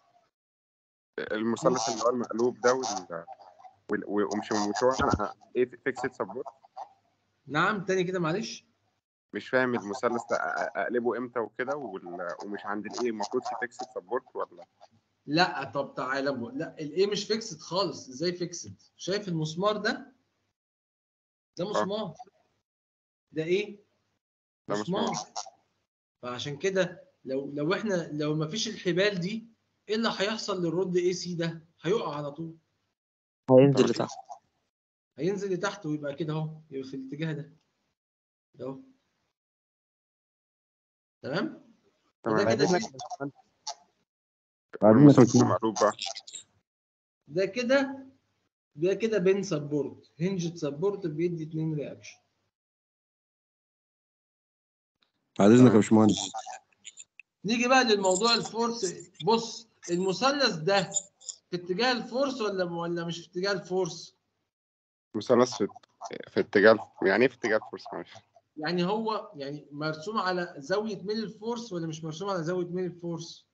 المثلث اللي هو المقلوب ده وال وال- ومش مش هو انا ايه فيكسد سبورت نعم تاني كده معلش مش فاهم المثلث ده أ- اقلبه امتى وكده وال- ومش عند الايه المفروض في فيكسد سبورت ولا لا طب تعالى بقى. لا الايه مش فيكسد خالص ازاي فيكسد شايف المسمار ده ده مسمار ده ايه ده مسمار. فعشان كده لو لو احنا لو ما فيش الحبال دي ايه اللي هيحصل للرد اي سي ده هيقع على طول هينزل لتحت هينزل لتحت ويبقى كده اهو يبقى في الاتجاه ده ده اهو تمام تمام. ده بعد كده إذنك فيه- المثلث المقلوب بقى ده كده ده كده بين سبورت هنجد سبورت بيدي اتنين رياكشن بعد اذنك يا باشمهندس نيجي بقى للموضوع الفورس بص المثلث ده في اتجاه الفورس ولا ولا مش في اتجاه الفورس مثلث في في اتجاه يعني ايه في اتجاه الفورس معلش يعني هو يعني مرسوم على زاوية ميل الفورس ولا مش مرسوم على زاوية ميل الفورس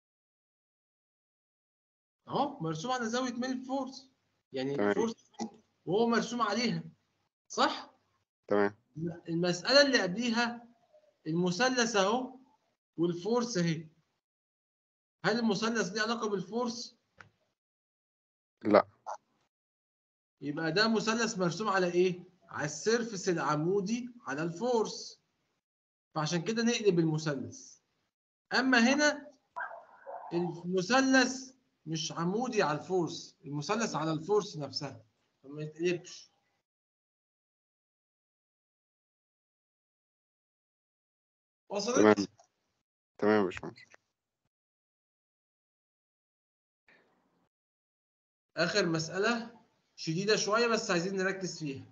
اهو مرسوم على زاوية ميل الفورس يعني تمام. الفورس وهو مرسوم عليها صح تمام المسألة اللي قبليها المثلث اهو والفورس اهي هل المثلث ليه علاقة بالفورس؟ لا يبقى ده مثلث مرسوم على ايه؟ على السيرفس العمودي على الفورس فعشان كده نقلب المثلث اما هنا المثلث مش عمودي على الفورس المثلث على الفورس نفسها فما يتقلبش وصلت؟ تمام تمام يا باشمهندس آخر مسألة شديدة شوية بس عايزين نركز فيها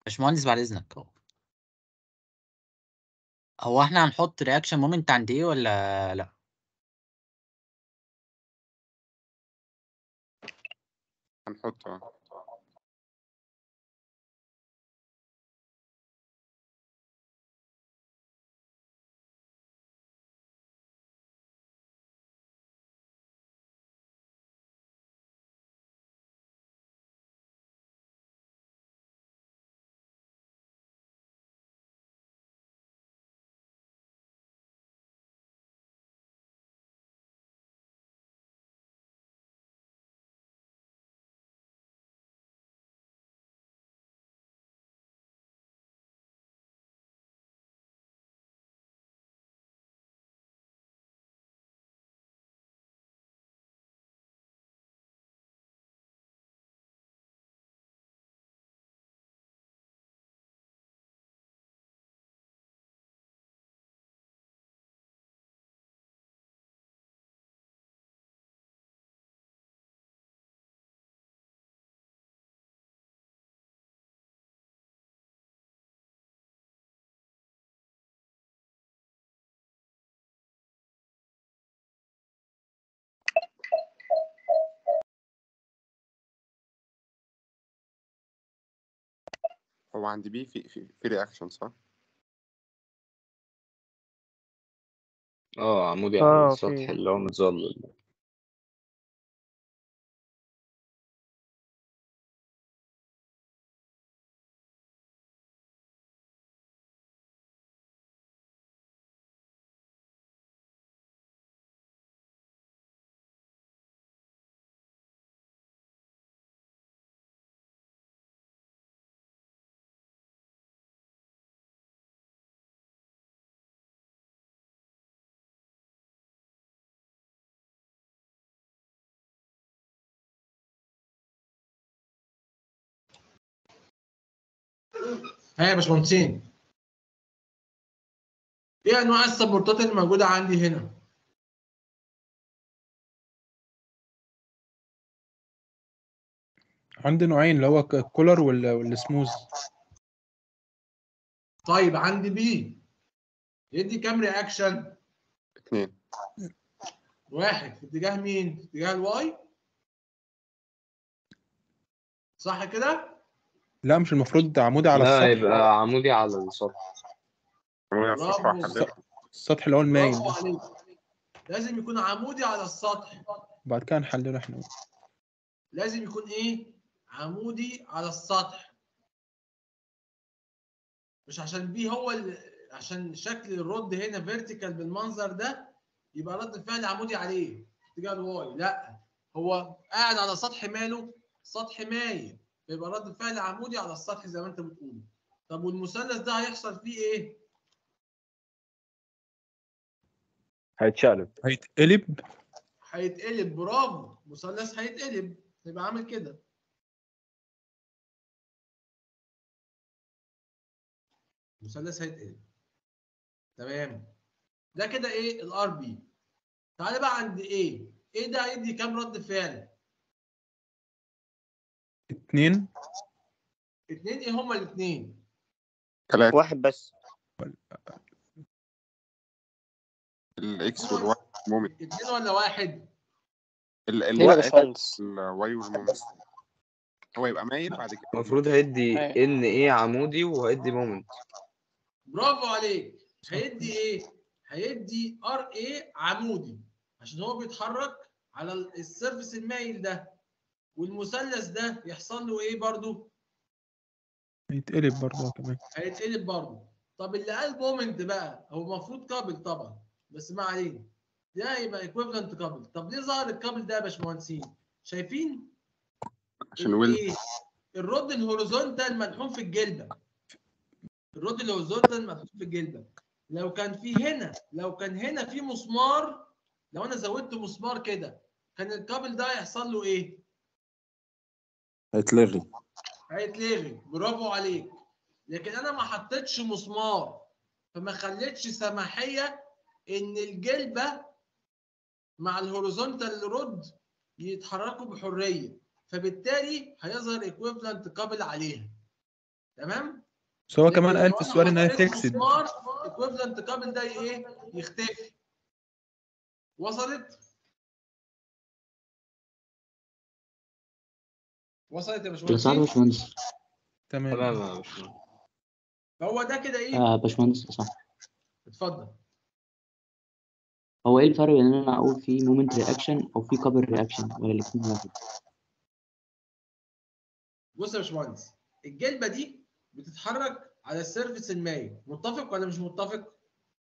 باشمهندس بعد اذنك اهو هو احنا هنحط رياكشن مومنت عند ايه ولا لا هنحطه هو عند بي في في في رياكشن صح؟ اه عمودي على اه السطح في اللي هو متظلل ده. ها يا باشمهندسين ايه انواع السبورتات اللي موجوده عندي هنا عندي نوعين اللي هو ك- الكولر وال- والسموز طيب عندي بي يدي كام رياكشن اتنين واحد في اتجاه مين في اتجاه الواي صح كده لا مش المفروض عمودي على لا السطح يبقى عمودي على السطح عمودي على السطح برافو. وحددها السطح اللي هو المايل برافو ده عليك لازم يكون عمودي على السطح بعد كده نحلله احنا لازم يكون ايه عمودي على السطح مش عشان بي هو ال... عشان شكل الرد هنا فيرتيكال بالمنظر ده يبقى رد الفعل عمودي عليه اتجاه الواي لا هو قاعد على سطح ماله سطح مايل يبقى رد الفعل عمودي على السطح زي ما انت بتقول طب والمثلث ده هيحصل فيه ايه هيتشقلب هيتقلب هيتقلب برافو مثلث هيتقلب يبقى عامل كده مثلث هيتقلب تمام ده كده ايه الار بي تعالى بقى عند ايه ايه ده هيدي كام رد فعل اتنين اتنين ايه هما الاتنين ثلاثة واحد بس الاكس والواي مومنت اتنين ولا واحد ال- اتنين يا الواي باشمهندس الواي والمومنت هو يبقى مايل بعد كده المفروض هيدي أيوة. ان ايه عمودي وهيدي مومنت برافو عليك هيدي ايه هيدي ار اي عمودي عشان هو بيتحرك على ال- السيرفس المايل ده والمثلث ده يحصل له ايه برضو هيتقلب برضه هو كمان هيتقلب برضه طب اللي قال مومنت بقى هو المفروض كابل طبعا بس ما علينا ده هيبقى ايكويفالنت كابل طب ليه ظهر الكابل ده يا باشمهندسين شايفين عشان ويل ايه الرد الهوريزونتال ملحوم في الجلبه الرد الهوريزونتال ملحوم في الجلبه لو كان في هنا لو كان هنا في مسمار لو انا زودت مسمار كده كان الكابل ده هيحصل له ايه هيتلغي هيتلغي برافو عليك لكن انا ما حطيتش مسمار فما خليتش سماحيه ان الجلبه مع الهوريزونتال رود يتحركوا بحريه فبالتالي هيظهر ايكويفالنت كابل عليها تمام بس هو كمان لكن قال لو في أنا السؤال انها حطيت فيكسد مسمار equivalent قبل ده ايه يختفي وصلت وصلت يا اللي صعب يا باشمهندس باشمهندس تمام تمام يا باشمهندس فهو ده كده ايه آه باشمهندس صح اتفضل هو ايه الفرق بين ان انا اقول في مومنت رياكشن او في كابل رياكشن ولا الاثنين واحد بص يا باشمهندس الجلبه دي بتتحرك على السيرفيس المائي متفق ولا مش متفق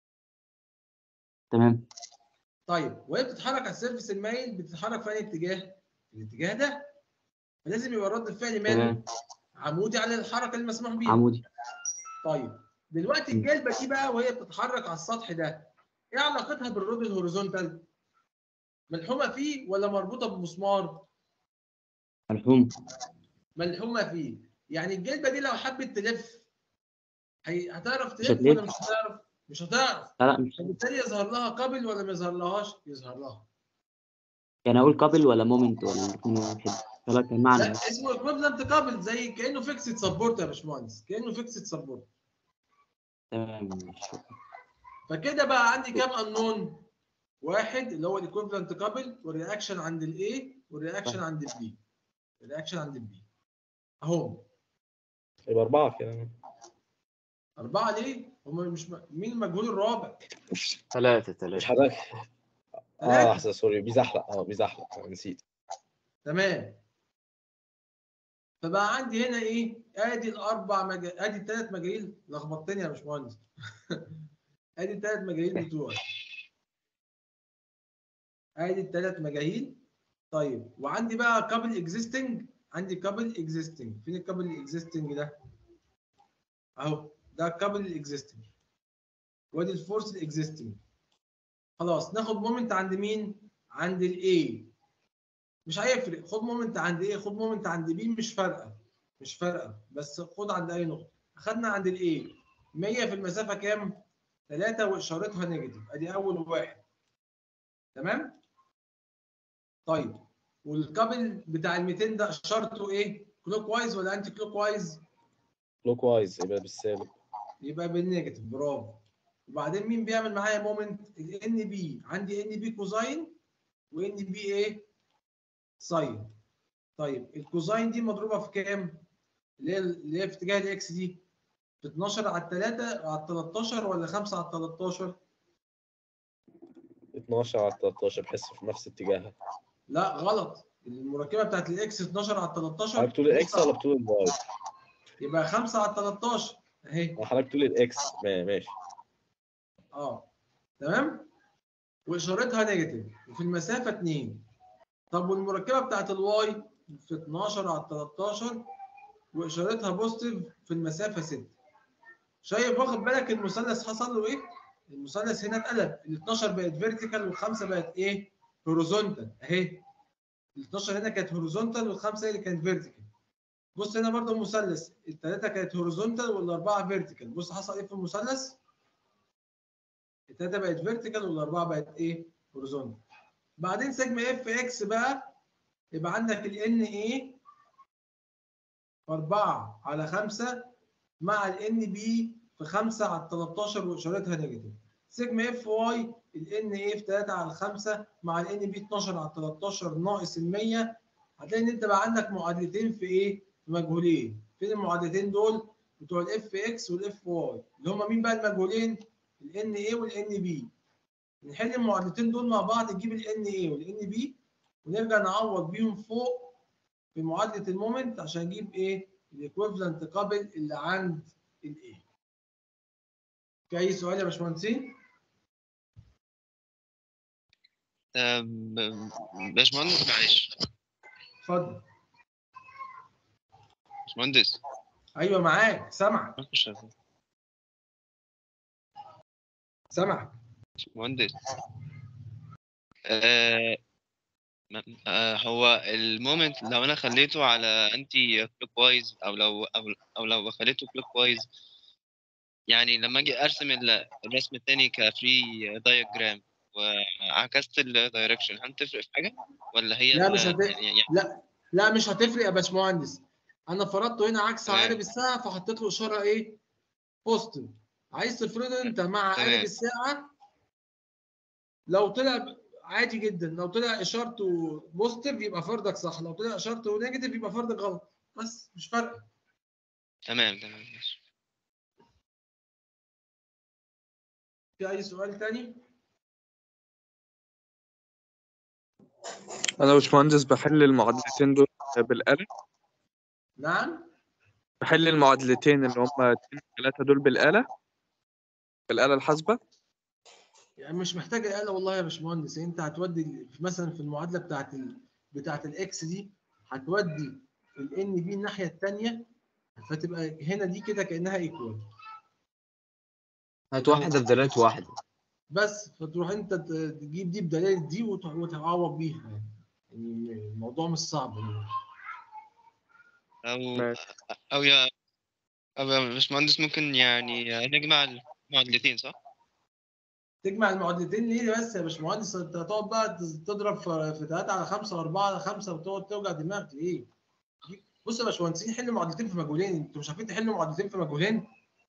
تمام طيب وهي بتتحرك على السيرفيس المائل بتتحرك في اي اتجاه في الاتجاه ده فلازم يبقى رد الفعل ماله تمام عمودي على الحركه المسموح بيها عمودي طيب دلوقتي م. الجلبه دي بقى وهي بتتحرك على السطح ده ايه علاقتها بالرود الهوريزونتال ملحومه فيه ولا مربوطه بمسمار ملحوم ملحومه فيه يعني الجلبه دي لو حبت تلف هي... هتعرف مش تلف ولا هتلف. مش هتعرف مش هتعرف لا لا مش فبالتالي يظهر لها قابل ولا ما يظهر لهاش يظهر لها يعني اقول كابل ولا مومنت ولا الاثنين واحد ولا كان معنى لا اسمه equivalent قابل زي كانه فيكسد سبورت يا باشمهندس كانه فيكسد سبورت تمام ماشي. فكده بقى عندي كام انون واحد اللي هو الايكوفلنت كابل والرياكشن عند الاي والرياكشن عند البي الرياكشن عند البي اهو يبقى أربعة كده اربعه ليه؟ هم مش م... مين المجهول الرابع؟ ثلاثة مش ثلاثة حضرتك اه ثلاثة. احسن سوري بيزحلق اه بيزحلق أنا نسيت تمام فبقى عندي هنا ايه؟ ادي الاربع مجا... ادي الثلاث مجاهيل لخبطتني يا باشمهندس ادي الثلاث مجاهيل بتوعي ادي الثلاث مجاهيل طيب وعندي بقى كابل اكزيستنج عندي كابل اكزيستنج فين الكابل الاكزيستنج ده اهو ده الكابل الاكزيستنج وادي الفورس الاكزيستنج خلاص ناخد مومنت عند مين عند الاي مش هيفرق خد مومنت عند ايه خد مومنت عند بي مش فارقه مش فارقه بس خد عند اي نقطه اخدنا عند الاي 100 في المسافه كام 3 واشارتها نيجاتيف ادي اول واحد تمام طيب والكابل بتاع ال 200 ده اشارته ايه كلوك وايز ولا انتي كلوك وايز كلوك وايز يبقى بالسالب يبقى بالنيجاتيف برافو وبعدين مين بيعمل معايا مومنت الان بي عندي ان بي كوزاين وان بي ايه ساين طيب الكوزاين دي مضروبه في كام اللي هي اللي هي في اتجاه الاكس دي في 12 على 3 على 13 ولا 5 على 13 12 على 13 بحس في نفس اتجاهها لا غلط المركبه بتاعت الاكس 12 على 13 حضرتك بتقول الاكس ولا بتقول الواي؟ يبقى 5 على 13 اهي حضرتك بتقول الاكس ما- ماشي اه تمام واشارتها نيجاتيف وفي المسافه 2 طب والمركبه بتاعت الواي في 12 على 13 واشارتها بوزيتيف في المسافه 6 شايف واخد بالك المثلث حصل له ايه؟ المثلث هنا اتقلب ال 12 بقت فيرتيكال والخمسه بقت ايه؟ هوريزونتال اهي ال 12 هنا كانت هوريزونتال والخمسه هي اللي كانت فيرتيكال بص هنا برضه المثلث الثلاثه كانت هوريزونتال والاربعه فيرتيكال بص حصل ايه في المثلث؟ الثلاثه بقت فيرتيكال والاربعه بقت ايه؟ هوريزونتال بعدين سيجما اف اكس بقى يبقى عندك ال ان ايه 4 على 5 مع ال ان بي في 5 على 13 واشارتها نيجاتيف سيجما اف واي ال ان ايه في 3 على 5 مع ال ان بي 12 على 13 ناقص ال 100 هتلاقي ان انت بقى عندك معادلتين في ايه؟ في مجهولين فين المعادلتين دول؟ بتوع الاف اكس والاف واي اللي هم مين بقى المجهولين؟ الان ايه والان بي نحل المعادلتين دول مع بعض نجيب الان ايه والان بي ونرجع نعوض بيهم فوق في معادله المومنت عشان نجيب ايه الايكويفالنت قابل اللي عند الايه في اي سؤال يا باشمهندسين آم، باشمهندس معلش اتفضل باشمهندس ايوه معاك سامعك مش عارف. سامعك باشمهندس آه م- آه هو المومنت لو انا خليته على انتي كلوك وايز او لو او او لو خليته كلوك وايز يعني لما اجي ارسم ال- الرسم التاني كفري دايجرام وعكست الدايركشن هل تفرق في حاجه ولا هي لا ال- مش هت... يعني يعني لا لا مش هتفرق يا باشمهندس انا فرضته هنا عكس تمام. عقارب الساعه فحطيت له اشاره ايه بوزيتيف عايز تفرضه انت مع تمام. عقارب الساعه لو طلع عادي جدا لو طلع اشارته بوزيتيف يبقى فرضك صح لو طلع اشارته نيجاتيف يبقى فرضك غلط بس مش فارقه تمام تمام ماشي في اي سؤال تاني انا يا باشمهندس بحل المعادلتين دول بالآلة نعم بحل المعادلتين اللي هما اتنين وتلاتة دول بالآلة بالآلة الحاسبة يعني مش محتاج آلة والله يا باشمهندس انت هتودي ال- مثلا في المعادله بتاعت ال... بتاعت الاكس دي هتودي الان بي الناحيه الثانيه فتبقى هنا دي كده كانها ايكوال هات واحدة بدلالة واحدة بس فتروح انت ت- تجيب دي بدلاله دي وت- وتعوض بيها يعني يعني الموضوع مش صعب يعني. او او يا او يا باشمهندس ممكن يعني نجمع المعادلتين صح؟ تجمع المعادلتين ليه بس يا باشمهندس انت هتقعد بقى ت- تضرب في في 3 على 5 و4 على 5 وتقعد توجع دماغك ليه؟ بص يا باشمهندسين حلوا معادلتين في مجهولين انتوا مش عارفين تحلوا معادلتين في مجهولين؟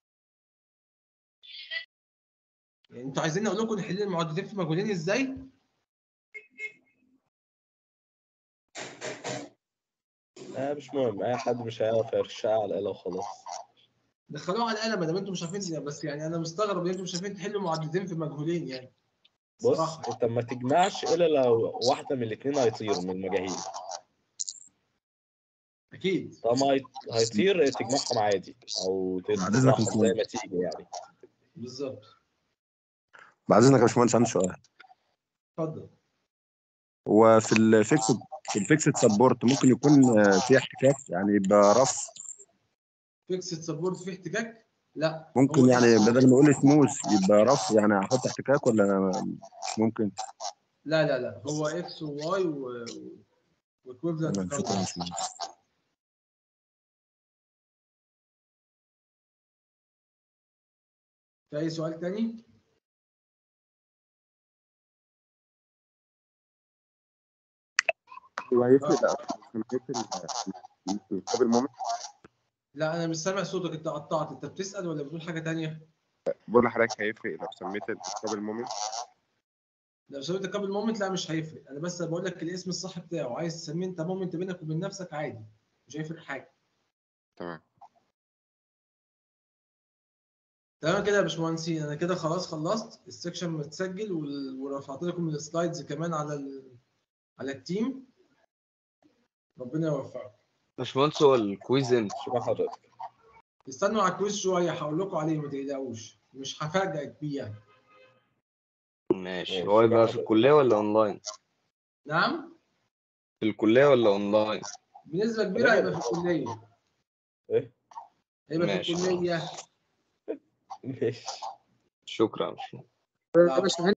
يعني انتوا عايزين اقول لكم نحل المعادلتين في مجهولين ازاي؟ آه مش مهم اي حد مش هيعرف يرشقها على الآلة وخلاص دخلوها على الآلة ما دام انتوا مش عارفين بس يعني انا مستغرب ان انتوا مش عارفين تحلوا معادلتين في مجهولين يعني بص انت ما تجمعش الا لو واحده من الاثنين هيطير من المجاهيل اكيد طالما هيط- هيطير تجمعهم عادي او بعد إذنك تطرحهم نكون- زي ما تيجي يعني بالظبط بعد اذنك يا باشمهندس عندي سؤال اتفضل وفي الفيكسد في الفيكسد سبورت ممكن يكون آه، في احتكاك يعني يبقى رف فيكسد سبورت فيه احتكاك؟ لا ممكن هو يعني إكس- بدل ما اقول سموث يبقى رف يعني احط احتكاك ولا ممكن لا لا لا هو اكس وواي و وايكويفالنت تمام شكرا يا باشمهندس في اي سؤال تاني؟ هو هيفرق لا سمعت القابل مومنت لا انا مش سامع صوتك انت قطعت انت بتسأل ولا بتقول حاجة تانية؟ بقول لحضرتك هيفرق لو سميت القابل مومنت لو سويت قبل مومنت لا مش هيفرق انا بس بقول لك الاسم الصح بتاعه عايز تسميه انت مومنت بينك وبين نفسك عادي مش هيفرق حاجة تمام تمام كده يا باشمهندسين انا كده خلاص خلصت السكشن متسجل وال- ورفعت لكم السلايدز كمان على ال... على التيم ربنا يوفقكم باشمهندس هو الكويز امتى؟ شكرا حضرتك استنوا على الكويز شويه هقول لكم عليه ما تقلقوش مش هفاجئك بيه يعني ماشي هو يبقى في الكلية ولا اونلاين؟ نعم في الكلية ولا اونلاين؟ بنسبه كبيره هيبقى في الكليه ايه هيبقى في ماشي. الكليه ماشي شكرا لا.